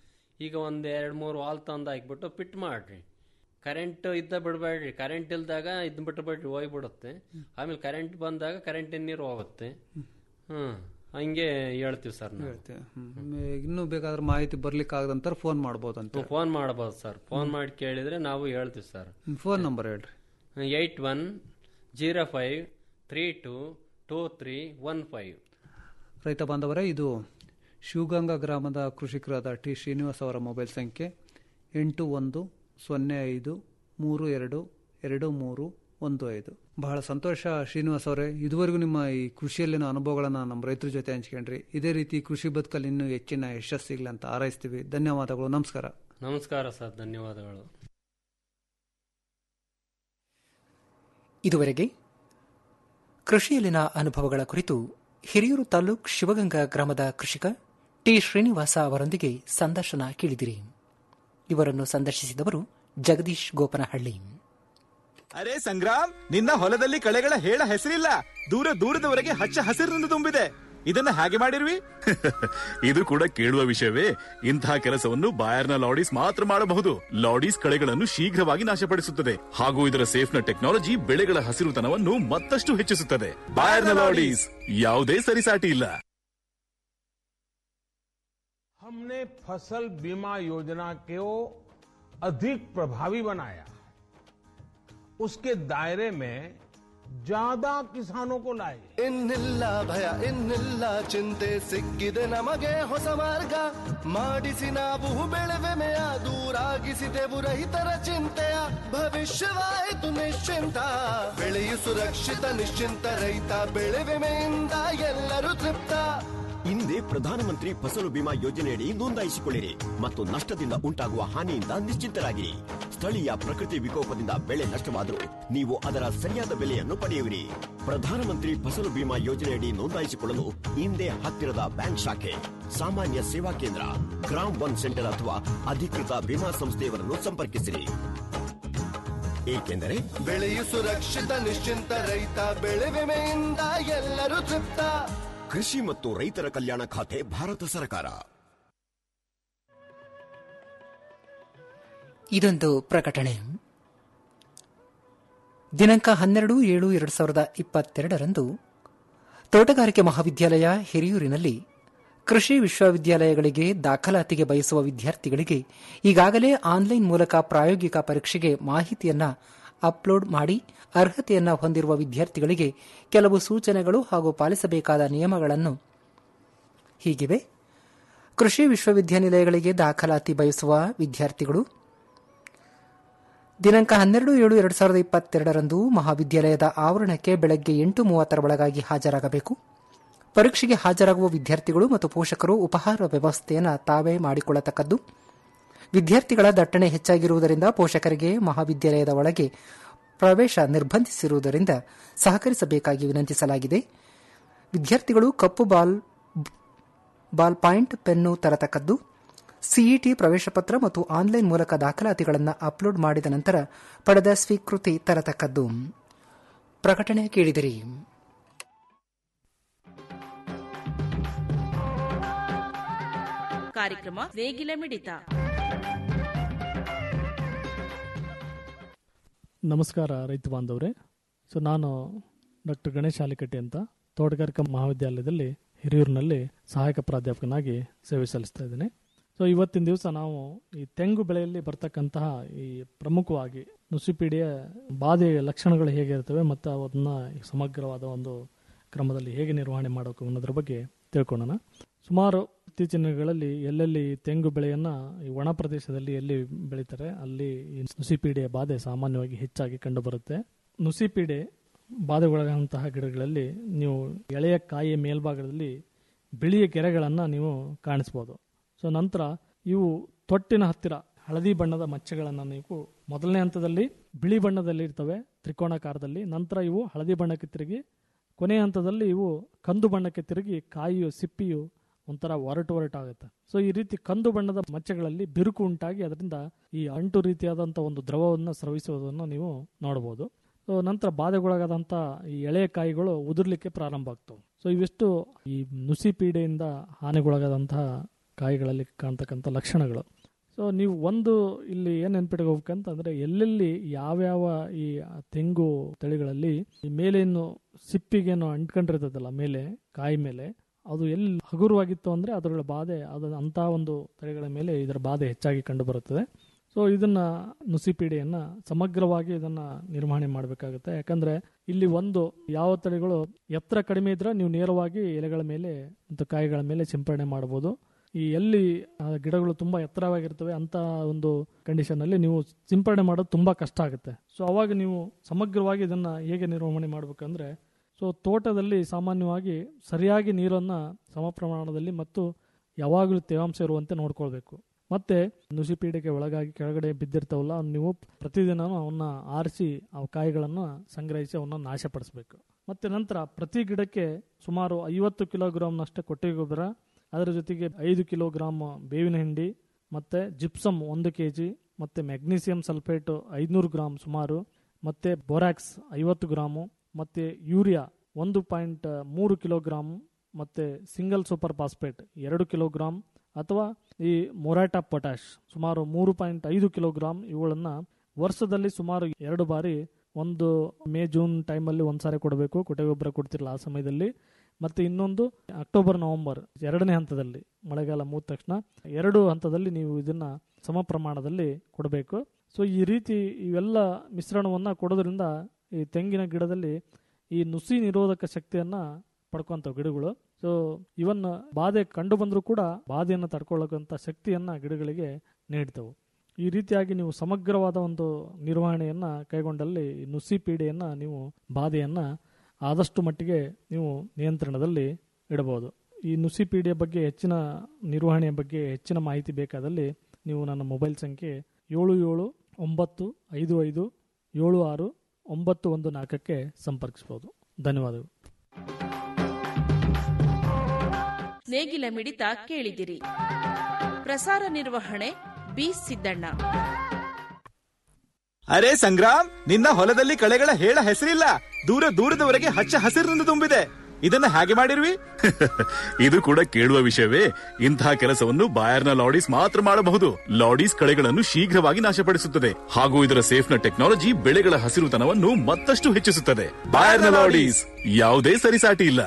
ಈಗ ಒಂದ್ ಎರಡ್ ಮೂರು ವಾಲ್ ತಂದು ಹಾಕ್ಬಿಟ್ಟು ಫಿಟ್ ಮಾಡ್ರಿ ಕರೆಂಟ್ ಇದ್ದ ಬಿಡಬೇಡ್ರಿ ಕರೆಂಟ್ ಇಲ್ದಾಗ ಇದ್ ಬಿಟ್ಬಿಡ್ರಿ ಹೋಗ್ಬಿಡುತ್ತೆ ಆಮೇಲೆ ಕರೆಂಟ್ ಬಂದಾಗ ಕರೆಂಟಿನ ನೀರು ಹೋಗುತ್ತೆ ಹ್ಮ್ ಹಂಗೆ ಹೇಳ್ತೀವಿ ಸರ್ ನಾವು ಹೇಳ್ತೇವೆ ಹ್ಮ್. ಇನ್ನೂ ಬೇಕಾದ್ರೆ ಮಾಹಿತಿ ಬರ್ಲಿಕ್ಕೆ ಆಗದಂತಾರೆ ಫೋನ್ ಮಾಡ್ಬೋದು ಅಂತ ಫೋನ್ ಮಾಡಬಹುದು ಸರ್ ಫೋನ್ ಮಾಡಿ ಕೇಳಿದ್ರೆ ನಾವು ಹೇಳ್ತೀವಿ ಸರ್ ಫೋನ್ ನಂಬರ್ ಹೇಳ್ರಿ eight one zero five three two two three one five ರೈತ ಬಾಂಧವರೇ ಇದು ಶಿವಗಂಗಾ ಗ್ರಾಮದ ಕೃಷಿಕರಾದ ಟಿ ಶ್ರೀನಿವಾಸ್ ಅವರ ಮೊಬೈಲ್ ಸಂಖ್ಯೆ ಎಂಟು ಒಂದು ಸೊನ್ನೆ ಐದು ಮೂರು ಎರಡು ಎರಡು ಮೂರು ಒಂದು ಐದು ಬಹಳ ಸಂತೋಷ ಶ್ರೀನಿವಾಸ್ ಅವರೇ ಇದುವರೆಗೂ ನಿಮ್ಮ ಈ ಕೃಷಿಯಲ್ಲಿನ ಅನುಭವಗಳನ್ನು ನಮ್ಮ ರೈತರ ಜೊತೆ ಹಂಚ್ಕೊಂಡ್ರಿ ಇದೇ ರೀತಿ ಕೃಷಿ ಬದುಕಲ್ಲಿ ಇನ್ನೂ ಹೆಚ್ಚಿನ ಯಶಸ್ಸಿಗ್ಲಿ ಅಂತ ಹಾರೈಸ್ತೀವಿ ಧನ್ಯವಾದಗಳು ನಮಸ್ಕಾರ ನಮಸ್ಕಾರ ಸರ್ ಧನ್ಯವಾದಗಳು ಇದುವರೆಗೆ ಕೃಷಿಯಲ್ಲಿನ ಅನುಭವಗಳ ಕುರಿತು ಹಿರಿಯೂರು ತಾಲೂಕ್ ಶಿವಗಂಗಾ ಗ್ರಾಮದ ಕೃಷಿಕ ಟಿ ಶ್ರೀನಿವಾಸ ಅವರೊಂದಿಗೆ ಸಂದರ್ಶನ ಕೇಳಿದಿರಿ ಇವರನ್ನು ಸಂದರ್ಶಿಸಿದವರು ಜಗದೀಶ್ ಗೋಪನಹಳ್ಳಿ ಅರೆ ಸಂಗ್ರಾಮ್ ನಿನ್ನ ಹೊಲದಲ್ಲಿ ಕಳೆಗಳ ಹೇಳ ಹೆಸರಿಲ್ಲ ದೂರ ದೂರದವರೆಗೆ ಹಚ್ಚ ಹಸಿರಿನಿಂದ ತುಂಬಿದೆ ಇದನ್ನ ಹಾಗೆ ಮಾಡಿರ್ವಿ ಇದು ಕೂಡ ಕೇಳುವ ವಿಷಯವೇ ಇಂತಹ ಕೆಲಸವನ್ನು ಬಾಯರ್ನ ಲಾಡೀಸ್ ಮಾತ್ರ ಮಾಡಬಹುದು ಲಾಡೀಸ್ ಕಳೆಗಳನ್ನು ಶೀಘ್ರವಾಗಿ ನಾಶಪಡಿಸುತ್ತದೆ ಹಾಗೂ ಇದರ ಸೇಫ್ನ ಟೆಕ್ನಾಲಜಿ ಬೆಳೆಗಳ ಹಸಿರುತನವನ್ನು ಮತ್ತಷ್ಟು ಹೆಚ್ಚಿಸುತ್ತದೆ ಬಾಯರ್ನ ಲಾಡೀಸ್ ಯಾವುದೇ ಸರಿಸಾಟಿ ಇಲ್ಲ हमने फसल बीमा योजना को अधिक प्रभावी बनाया उसके दायरे में ज्यादा किसानों को लाए ಇನ್ನಿಲ್ಲ ಭಯ ಇನ್ನಿಲ್ಲ ಚಿಂತೆ ಸಿಕ್ಕಿದೆ ನಮಗೆ ಹೊಸ ಮಾರ್ಗ ಮಾಡಿಸಿ ನಾವು ಬೆಳೆವೆಮೆಯ ದೂರಾಗಿಸಿದೆವು ರೈತರ ಚಿಂತೆಯ ಭವಿಷ್ಯವಾಯಿತು ನಿಶ್ಚಿಂತ ಬೆಳೆಯು ಸುರಕ್ಷಿತ ನಿಶ್ಚಿಂತ ರೈತ ಬೆಳೆವೆಮೆಯಿಂದ ಎಲ್ಲರೂ ತೃಪ್ತ ಹಿಂದೆ ಪ್ರಧಾನಮಂತ್ರಿ ಫಸಲು ಬಿಮಾ ಯೋಜನೆಯಡಿ ನೋಂದಾಯಿಸಿಕೊಳ್ಳಿರಿ ಮತ್ತು ನಷ್ಟದಿಂದ ಉಂಟಾಗುವ ಹಾನಿಯಿಂದ ನಿಶ್ಚಿಂತರಾಗಿರಿ ಸ್ಥಳೀಯ ಪ್ರಕೃತಿ ವಿಕೋಪದಿಂದ ಬೆಳೆ ನಷ್ಟವಾದರೂ ನೀವು ಅದರ ಸರಿಯಾದ ಬೆಲೆಯನ್ನು ಪಡೆಯುವಿರಿ ಪ್ರಧಾನಮಂತ್ರಿ ಫಸಲು ಬಿಮಾ ಯೋಜನೆಯಡಿ ನೋಂದಾಯಿಸಿಕೊಳ್ಳಲು ಹಿಂದೆ ಹತ್ತಿರದ ಬ್ಯಾಂಕ್ ಶಾಖೆ ಸಾಮಾನ್ಯ ಸೇವಾ ಕೇಂದ್ರ ಗ್ರಾಮ್ ಒನ್ ಸೆಂಟರ್ ಅಥವಾ ಅಧಿಕೃತ ವಿಮಾ ಸಂಸ್ಥೆಯವರನ್ನು ಸಂಪರ್ಕಿಸಿರಿ ಏಕೆಂದರೆ ಬೆಳೆಯು ಸುರಕ್ಷಿತ ನಿಶ್ಚಿಂತ ರೈತ ಬೆಳೆ ವಿಮೆಯಿಂದ ಎಲ್ಲರೂ ತೃಪ್ತ ಕೃಷಿ ಮತ್ತು ರೈತರ ಕಲ್ಯಾಣ ಖಾತೆ ಭಾರತ ಸರ್ಕಾರ ಇದೊಂದು ಪ್ರಕಟಣೆ ದಿನಾಂಕ ಹನ್ನೆರಡು ಏಳು ಎರಡು ಸಾವಿರದ ಇಪ್ಪತ್ತೆರಡರಂದು ತೋಟಗಾರಿಕೆ ಮಹಾವಿದ್ಯಾಲಯ ಹಿರಿಯೂರಿನಲ್ಲಿ ಕೃಷಿ ವಿಶ್ವವಿದ್ಯಾಲಯಗಳಿಗೆ ದಾಖಲಾತಿಗೆ ಬಯಸುವ ವಿದ್ಯಾರ್ಥಿಗಳಿಗೆ ಈಗಾಗಲೇ ಆನ್ಲೈನ್ ಮೂಲಕ ಪ್ರಾಯೋಗಿಕ ಪರೀಕ್ಷೆಗೆ ಮಾಹಿತಿಯನ್ನ ಅಪ್ಲೋಡ್ ಮಾಡಿ ಅರ್ಹತೆಯನ್ನ ಹೊಂದಿರುವ ವಿದ್ಯಾರ್ಥಿಗಳಿಗೆ ಕೆಲವು ಸೂಚನೆಗಳು ಹಾಗೂ ಪಾಲಿಸಬೇಕಾದ ನಿಯಮಗಳನ್ನು ಹೀಗಿವೆ ಕೃಷಿ ವಿಶ್ವವಿದ್ಯಾನಿಲಯಗಳಿಗೆ ದಾಖಲಾತಿ ಬಯಸುವ ವಿದ್ಯಾರ್ಥಿಗಳು ದಿನಾಂಕ ಹನ್ನೆರಡು ಏಳು ಎರಡು ಸಾವಿರದ ಇಪ್ಪತ್ತೆರಡರಂದು ಮಹಾವಿದ್ಯಾಲಯದ ಆವರಣಕ್ಕೆ ಬೆಳಗ್ಗೆ ಎಂಟು ಮೂವತ್ತರ ಒಳಗಾಗಿ ಹಾಜರಾಗಬೇಕು ಪರೀಕ್ಷೆಗೆ ಹಾಜರಾಗುವ ವಿದ್ಯಾರ್ಥಿಗಳು ಮತ್ತು ಪೋಷಕರು ಉಪಹಾರ ವ್ಯವಸ್ಥೆಯನ್ನು ತಾವೇ ಮಾಡಿಕೊಳ್ಳತಕ್ಕದ್ದು ವಿದ್ಯಾರ್ಥಿಗಳ ದಟ್ಟಣೆ ಹೆಚ್ಚಾಗಿರುವುದರಿಂದ ಪೋಷಕರಿಗೆ ಮಹಾವಿದ್ಯಾಲಯದ ಒಳಗೆ ಪ್ರವೇಶ ನಿರ್ಬಂಧಿಸಿರುವುದರಿಂದ ಸಹಕರಿಸಬೇಕಾಗಿ ವಿನಂತಿಸಲಾಗಿದೆ ವಿದ್ಯಾರ್ಥಿಗಳು ಕಪ್ಪು ಬಾಲ್ ಬಾಲ್ ಪಾಯಿಂಟ್ ಪೆನ್ನು ತರತಕ್ಕದ್ದು ಸಿಇಟಿ ಪ್ರವೇಶ ಪತ್ರ ಮತ್ತು ಆನ್ಲೈನ್ ಮೂಲಕ ದಾಖಲಾತಿಗಳನ್ನು ಅಪ್ಲೋಡ್ ಮಾಡಿದ ನಂತರ ಪಡೆದ ಸ್ವೀಕೃತಿ ತರತಕ್ಕದ್ದು ಪ್ರಕಟಣೆ ಕೇಳಿದಿರಿ ಕಾರ್ಯಕ್ರಮ ನೇಗಿಲ ಮಿಡಿತ ನಮಸ್ಕಾರ ರೈತ ಬಾಂಧವರೇ ಸೊ ನಾನು ಡಾಕ್ಟರ್ ಗಣೇಶ್ ಆಲಿಕಟ್ಟಿ ಅಂತ ತೋಟಗಾರಿಕಾ ಮಹಾವಿದ್ಯಾಲಯದಲ್ಲಿ ಹಿರಿಯೂರಿನಲ್ಲಿ ಸಹಾಯಕ ಪ್ರಾಧ್ಯಾಪಕನಾಗಿ ಸೇವೆ ಸಲ್ಲಿಸ್ತಾ ಇದ್ದೇನೆ ಸೊ ಇವತ್ತಿನ ದಿವಸ ನಾವು ಈ ತೆಂಗು ಬೆಳೆಯಲ್ಲಿ ಬರ್ತಕ್ಕಂತಹ ಈ ಪ್ರಮುಖವಾಗಿ ನುಸಿಪೀಡಿಯ ಬಾಧೆಯ ಲಕ್ಷಣಗಳು ಹೇಗಿರ್ತವೆ ಮತ್ತು ಅದನ್ನ ಸಮಗ್ರವಾದ ಒಂದು ಕ್ರಮದಲ್ಲಿ ಹೇಗೆ ನಿರ್ವಹಣೆ ಮಾಡಬೇಕು ಅನ್ನೋದ್ರ ಬಗ್ಗೆ ತಿಳ್ಕೊಳ್ಳೋಣ ಸುಮಾರು ಇತ್ತೀಚಿನ ದಿನಗಳಲ್ಲಿ ಎಲ್ಲೆಲ್ಲಿ ತೆಂಗು ಬೆಳೆಯನ್ನ ಈ ಒಣ ಪ್ರದೇಶದಲ್ಲಿ ಎಲ್ಲಿ ಬೆಳೀತಾರೆ ಅಲ್ಲಿ ಈ ನುಸಿಪೀಡೆಯ ಬಾಧೆ ಸಾಮಾನ್ಯವಾಗಿ ಹೆಚ್ಚಾಗಿ ಕಂಡುಬರುತ್ತೆ ನುಸಿಪೀಡೆ ಬಾಧೆಗೊಳಗಾದಂತಹ ಗಿಡಗಳಲ್ಲಿ ನೀವು ಎಳೆಯ ಕಾಯಿಯ ಮೇಲ್ಭಾಗದಲ್ಲಿ ಬಿಳಿಯ ಗೆರೆಗಳನ್ನು ನೀವು ಕಾಣಿಸ್ಬೋದು ಸೊ ನಂತರ ಇವು ತೊಟ್ಟಿನ ಹತ್ತಿರ ಹಳದಿ ಬಣ್ಣದ ಮಚ್ಚೆಗಳನ್ನು ನೀವು ಮೊದಲನೇ ಹಂತದಲ್ಲಿ ಬಿಳಿ ಬಣ್ಣದಲ್ಲಿ ಇರ್ತವೆ ತ್ರಿಕೋಣಾಕಾರದಲ್ಲಿ ನಂತರ ಇವು ಹಳದಿ ಬಣ್ಣಕ್ಕೆ ತಿರುಗಿ ಕೊನೆಯ ಹಂತದಲ್ಲಿ ಇವು ಕಂದು ಬಣ್ಣಕ್ಕೆ ತಿರುಗಿ ಕಾಯಿಯು ಸಿಪ್ಪಿಯು ಒಂಥರ ಒರಟು ಒರಟಾಗುತ್ತೆ ಸೊ ಈ ರೀತಿ ಕಂದು ಬಣ್ಣದ ಮಚ್ಚೆಗಳಲ್ಲಿ ಬಿರುಕು ಉಂಟಾಗಿ ಅದರಿಂದ ಈ ಅಂಟು ರೀತಿಯಾದಂಥ ಒಂದು ದ್ರವವನ್ನು ಸ್ರವಿಸುವುದನ್ನು ನೀವು ನೋಡಬಹುದು ಸೊ ನಂತರ ಬಾಧೆಗೊಳಗಾದಂಥ ಈ ಎಳೆಯ ಕಾಯಿಗಳು ಉದುರ್ಲಿಕ್ಕೆ ಪ್ರಾರಂಭ ಆಗ್ತವೆ ಸೊ ಇವಿಷ್ಟು ಈ ನುಸಿ ಪೀಡೆಯಿಂದ ಹಾನಿಗೊಳಗಾದಂತಹ ಕಾಯಿಗಳಲ್ಲಿ ಕಾಣ್ತಕ್ಕಂಥ ಲಕ್ಷಣಗಳು ಸೊ ನೀವು ಒಂದು ಇಲ್ಲಿ ಏನು ನೆನ್ಪಿಟ್ಕೋಬೇಕಂತಂದ್ರೆ ಎಲ್ಲೆಲ್ಲಿ ಯಾವ್ಯಾವ ಈ ತೆಂಗು ತಳಿಗಳಲ್ಲಿ ಈ ಮೇಲೇನು ಸಿಪ್ಪಿಗೇನು ಅಂಟ್ಕೊಂಡಿರ್ತದಲ್ಲ ಮೇಲೆ ಕಾಯಿ ಮೇಲೆ ಅದು ಎಲ್ಲಿ ಹಗುರವಾಗಿತ್ತು ಅಂದ್ರೆ ಅದರ ಬಾಧೆ ಅದು ಅಂತ ಒಂದು ತಳಿಗಳ ಮೇಲೆ ಇದರ ಬಾಧೆ ಹೆಚ್ಚಾಗಿ ಕಂಡು ಬರುತ್ತದೆ ಸೊ ಇದನ್ನ ನುಸಿ ಪೀಡೆಯನ್ನ ಸಮಗ್ರವಾಗಿ ಇದನ್ನ ನಿರ್ವಹಣೆ ಮಾಡಬೇಕಾಗುತ್ತೆ ಯಾಕಂದ್ರೆ ಇಲ್ಲಿ ಒಂದು ಯಾವ ತಳಿಗಳು ಎತ್ತರ ಕಡಿಮೆ ಇದ್ರೆ ನೀವು ನೇರವಾಗಿ ಎಲೆಗಳ ಮೇಲೆ ಮತ್ತು ಕಾಯಿಗಳ ಮೇಲೆ ಸಿಂಪಡಣೆ ಮಾಡಬಹುದು ಈ ಎಲ್ಲಿ ಆ ಗಿಡಗಳು ತುಂಬಾ ಎತ್ತರವಾಗಿರ್ತವೆ ಅಂತ ಒಂದು ಕಂಡೀಷನ್ ಅಲ್ಲಿ ನೀವು ಸಿಂಪಡಣೆ ಮಾಡೋದು ತುಂಬಾ ಕಷ್ಟ ಆಗುತ್ತೆ ಸೊ ಅವಾಗ ನೀವು ಸಮಗ್ರವಾಗಿ ಇದನ್ನ ಹೇಗೆ ನಿರ್ವಹಣೆ ಮಾಡ್ಬೇಕಂದ್ರೆ ಸೊ ತೋಟದಲ್ಲಿ ಸಾಮಾನ್ಯವಾಗಿ ಸರಿಯಾಗಿ ನೀರನ್ನ ಸಮ ಪ್ರಮಾಣದಲ್ಲಿ ಮತ್ತು ಯಾವಾಗಲೂ ತೇವಾಂಶ ಇರುವಂತೆ ನೋಡ್ಕೊಳ್ಬೇಕು ಮತ್ತೆ ನುಸಿ ಪೀಡೆಗೆ ಒಳಗಾಗಿ ಕೆಳಗಡೆ ಬಿದ್ದಿರ್ತಾವಲ್ಲ ಅವ್ನ ನೀವು ಪ್ರತಿದಿನ ಅವನ್ನ ಆರಿಸಿ ಆ ಕಾಯಿಗಳನ್ನ ಸಂಗ್ರಹಿಸಿ ಅವನ್ನ ನಾಶಪಡಿಸಬೇಕು ಮತ್ತೆ ನಂತರ ಪ್ರತಿ ಗಿಡಕ್ಕೆ ಸುಮಾರು ಐವತ್ತು ಕಿಲೋಗ್ರಾಮ್ನಷ್ಟು ಕೊಟ್ಟಿಗೆ ಗೊಬ್ಬರ ಅದರ ಜೊತೆಗೆ ಐದು ಕಿಲೋಗ್ರಾಮ್ ಬೇವಿನ ಹಿಂಡಿ ಮತ್ತೆ ಜಿಪ್ಸಮ್ ಒಂದು ಕೆ ಜಿ ಮತ್ತೆ ಮೆಗ್ನೀಸಿಯಂ ಸಲ್ಫೇಟ್ ಐದುನೂರು ಗ್ರಾಮ್ ಸುಮಾರು ಮತ್ತೆ ಬೋರಾಕ್ಸ್ ಐವತ್ತು ಗ್ರಾಮು ಮತ್ತೆ ಯೂರಿಯಾ ಒಂದು ಪಾಯಿಂಟ್ ಮೂರು ಕಿಲೋಗ್ರಾಮ್ ಮತ್ತೆ ಸಿಂಗಲ್ ಸೂಪರ್ ಫಾಸ್ಫೇಟ್ ಎರಡು ಕಿಲೋಗ್ರಾಮ್ ಅಥವಾ ಈ ಮೊರಾಟಾ ಪೊಟ್ಯಾಶ್ ಸುಮಾರು ಮೂರು ಪಾಯಿಂಟ್ ಐದು ಕಿಲೋಗ್ರಾಮ್ ಇವುಗಳನ್ನ ವರ್ಷದಲ್ಲಿ ಸುಮಾರು ಎರಡು ಬಾರಿ ಒಂದು ಮೇ ಜೂನ್ ಟೈಮಲ್ಲಿ ಒಂದ್ಸಾರಿ ಕೊಡಬೇಕು ಕೊಟ್ಟೆ ಗೊಬ್ಬರ ಕೊಡ್ತಿರಲ್ಲ ಆ ಸಮಯದಲ್ಲಿ ಮತ್ತೆ ಇನ್ನೊಂದು ಅಕ್ಟೋಬರ್ ನವೆಂಬರ್ ಎರಡನೇ ಹಂತದಲ್ಲಿ ಮಳೆಗಾಲ ಮುಗಿದ ತಕ್ಷಣ ಎರಡು ಹಂತದಲ್ಲಿ ನೀವು ಇದನ್ನ ಸಮ ಪ್ರಮಾಣದಲ್ಲಿ ಕೊಡಬೇಕು ಸೊ ಈ ರೀತಿ ಇವೆಲ್ಲ ಮಿಶ್ರಣವನ್ನ ಕೊಡೋದ್ರಿಂದ ಈ ತೆಂಗಿನ ಗಿಡದಲ್ಲಿ ಈ ನುಸಿ ನಿರೋಧಕ ಶಕ್ತಿಯನ್ನ ಪಡ್ಕೊಂತಾವ ಗಿಡಗಳು ಸೊ ಇವನ್ ಬಾಧೆ ಕಂಡು ಬಂದರೂ ಕೂಡ ಬಾಧೆಯನ್ನು ತಡ್ಕೊಳ್ಳೋಕಂತ ಶಕ್ತಿಯನ್ನ ಗಿಡಗಳಿಗೆ ನೀಡ್ತವೆ ಈ ರೀತಿಯಾಗಿ ನೀವು ಸಮಗ್ರವಾದ ಒಂದು ನಿರ್ವಹಣೆಯನ್ನ ಕೈಗೊಂಡಲ್ಲಿ ಈ ನುಸಿ ಪೀಡೆಯನ್ನ ನೀವು ಬಾಧೆಯನ್ನ ಆದಷ್ಟು ಮಟ್ಟಿಗೆ ನೀವು ನಿಯಂತ್ರಣದಲ್ಲಿ ಇಡಬಹುದು ಈ ನುಸಿ ಪೀಡೆಯ ಬಗ್ಗೆ ಹೆಚ್ಚಿನ ನಿರ್ವಹಣೆಯ ಬಗ್ಗೆ ಹೆಚ್ಚಿನ ಮಾಹಿತಿ ಬೇಕಾದಲ್ಲಿ ನೀವು ನನ್ನ ಮೊಬೈಲ್ ಸಂಖ್ಯೆ ಏಳು ಏಳು ಒಂಬತ್ತು ಐದು ಐದು ಏಳು ಆರು ಒಂಬತ್ತು ಒಂದು ನಾಲ್ಕಕ್ಕೆ ಸಂಪರ್ಕಿಸಬಹುದು ಧನ್ಯವಾದಗಳು ನೇಗಿಲ ಮಿಡಿತ ಕೇಳಿದಿರಿ ಪ್ರಸಾರ ನಿರ್ವಹಣೆ ಬಿ ಸಿದ್ದಣ್ಣ ಅರೆ ಸಂಗ್ರಾಮ್ ನಿನ್ನ ಹೊಲದಲ್ಲಿ ಕಳೆಗಳ ಹೇಳ ಹೆಸರಿಲ್ಲ ದೂರ ದೂರದವರೆಗೆ ಹಚ್ಚ ಹಸಿರಿನಿಂದ ತುಂಬಿದೆ ಇದನ್ನ ಹೇಗೆ ಮಾಡಿರ್ವಿ ಇದು ಕೂಡ ಕೇಳುವ ವಿಷಯವೇ ಇಂತಹ ಕೆಲಸವನ್ನು ಬಾಯರ್ನ ಲಾಡೀಸ್ ಮಾತ್ರ ಮಾಡಬಹುದು ಲಾಡೀಸ್ ಕಳೆಗಳನ್ನು ಶೀಘ್ರವಾಗಿ ನಾಶಪಡಿಸುತ್ತದೆ ಹಾಗೂ ಇದರ ಸೇಫ್ನ ಟೆಕ್ನಾಲಜಿ ಬೆಳೆಗಳ ಹಸಿರುತನವನ್ನು ಮತ್ತಷ್ಟು ಹೆಚ್ಚಿಸುತ್ತದೆ ಬಾಯರ್ನ ಲಾಡೀಸ್ ಯಾವುದೇ ಸರಿಸಾಟಿ ಇಲ್ಲ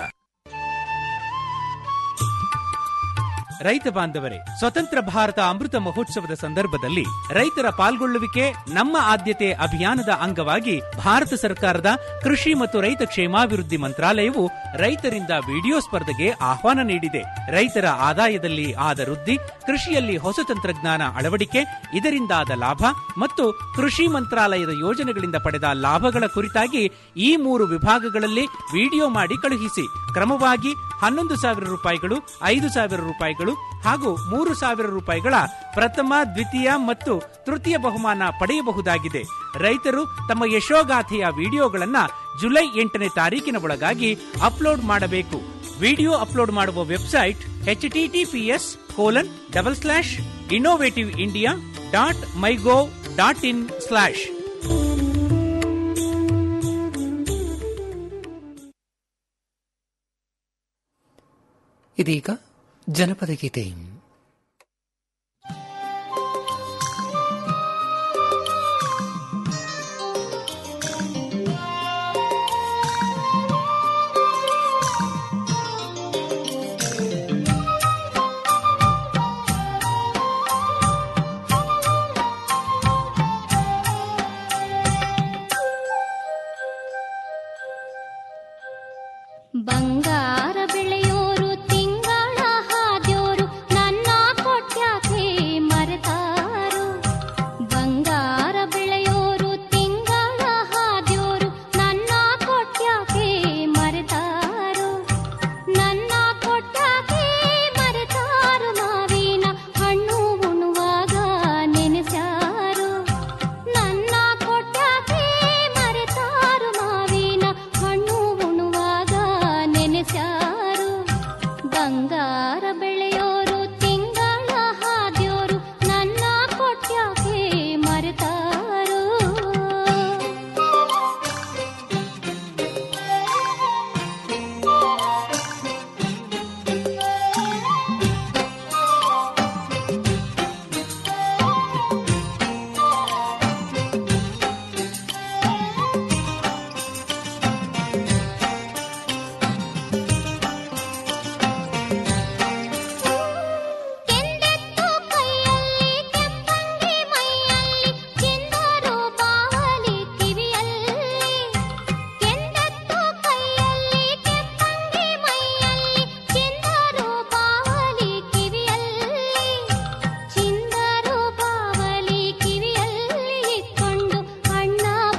ರೈತ ಬಾಂಧವರೇ ಸ್ವತಂತ್ರ ಭಾರತ ಅಮೃತ ಮಹೋತ್ಸವದ ಸಂದರ್ಭದಲ್ಲಿ ರೈತರ ಪಾಲ್ಗೊಳ್ಳುವಿಕೆ ನಮ್ಮ ಆದ್ಯತೆ ಅಭಿಯಾನದ ಅಂಗವಾಗಿ ಭಾರತ ಸರ್ಕಾರದ ಕೃಷಿ ಮತ್ತು ರೈತ ಕ್ಷೇಮಾಭಿವೃದ್ಧಿ ಮಂತ್ರಾಲಯವು ರೈತರಿಂದ ವಿಡಿಯೋ ಸ್ಪರ್ಧೆಗೆ ಆಹ್ವಾನ ನೀಡಿದೆ ರೈತರ ಆದಾಯದಲ್ಲಿ ಆದ ವೃದ್ಧಿ ಕೃಷಿಯಲ್ಲಿ ಹೊಸ ತಂತ್ರಜ್ಞಾನ ಅಳವಡಿಕೆ ಇದರಿಂದಾದ ಲಾಭ ಮತ್ತು ಕೃಷಿ ಮಂತ್ರಾಲಯದ ಯೋಜನೆಗಳಿಂದ ಪಡೆದ ಲಾಭಗಳ ಕುರಿತಾಗಿ ಈ ಮೂರು ವಿಭಾಗಗಳಲ್ಲಿ ವಿಡಿಯೋ ಮಾಡಿ ಕಳುಹಿಸಿ ಕ್ರಮವಾಗಿ ಹನ್ನೊಂದು ಸಾವಿರ ರೂಪಾಯಿಗಳು ಐದು ಸಾವಿರ ರೂಪಾಯಿಗಳು ಹಾಗೂ ಮೂರು ಸಾವಿರ ರೂಪಾಯಿಗಳ ಪ್ರಥಮ ದ್ವಿತೀಯ ಮತ್ತು ತೃತೀಯ ಬಹುಮಾನ ಪಡೆಯಬಹುದಾಗಿದೆ ರೈತರು ತಮ್ಮ ಯಶೋಗಾಥೆಯ ವಿಡಿಯೋಗಳನ್ನ ಜುಲೈ ಎಂಟನೇ ತಾರೀಕಿನ ಒಳಗಾಗಿ ಅಪ್ಲೋಡ್ ಮಾಡಬೇಕು ವಿಡಿಯೋ ಅಪ್ಲೋಡ್ ಮಾಡುವ website H TTPS colon double slash innovative India dot MyGov dot in slash ಇದೀಗ ಜನಪದ ಗೀತೆ ಬಂಗಾರ ಬೆಳೆಯೋರು ತಿಂಗಳ ಹಾದ್ಯೋರು ನನ್ನ ಕೊಟ್ಯಾಕೆ ಮರೆತಾರು ಬಂಗಾರ ಬೆಳೆಯೋರು ತಿಂಗಳ ಹಾದ್ಯೋರು ನನ್ನ ಕೊಟ್ಯಾಕೆ ಮರೆತಾರು ನನ್ನ ಕೊಟ್ಯಾಕೆ ಮರೆತಾರು ಮಾವಿನ ಹಣ್ಣು ಉಣ್ಣುವಾಗ ನೆನೆಸ್ಯಾರು ನನ್ನ ಕೊಟ್ಯಾಕೆ ಮರೆತಾರು ಮಾವಿನ ಹಣ್ಣು ಉಣ್ಣುವಾಗ ನೆನೆಸ್ಯಾರು ಬಂಗಾರ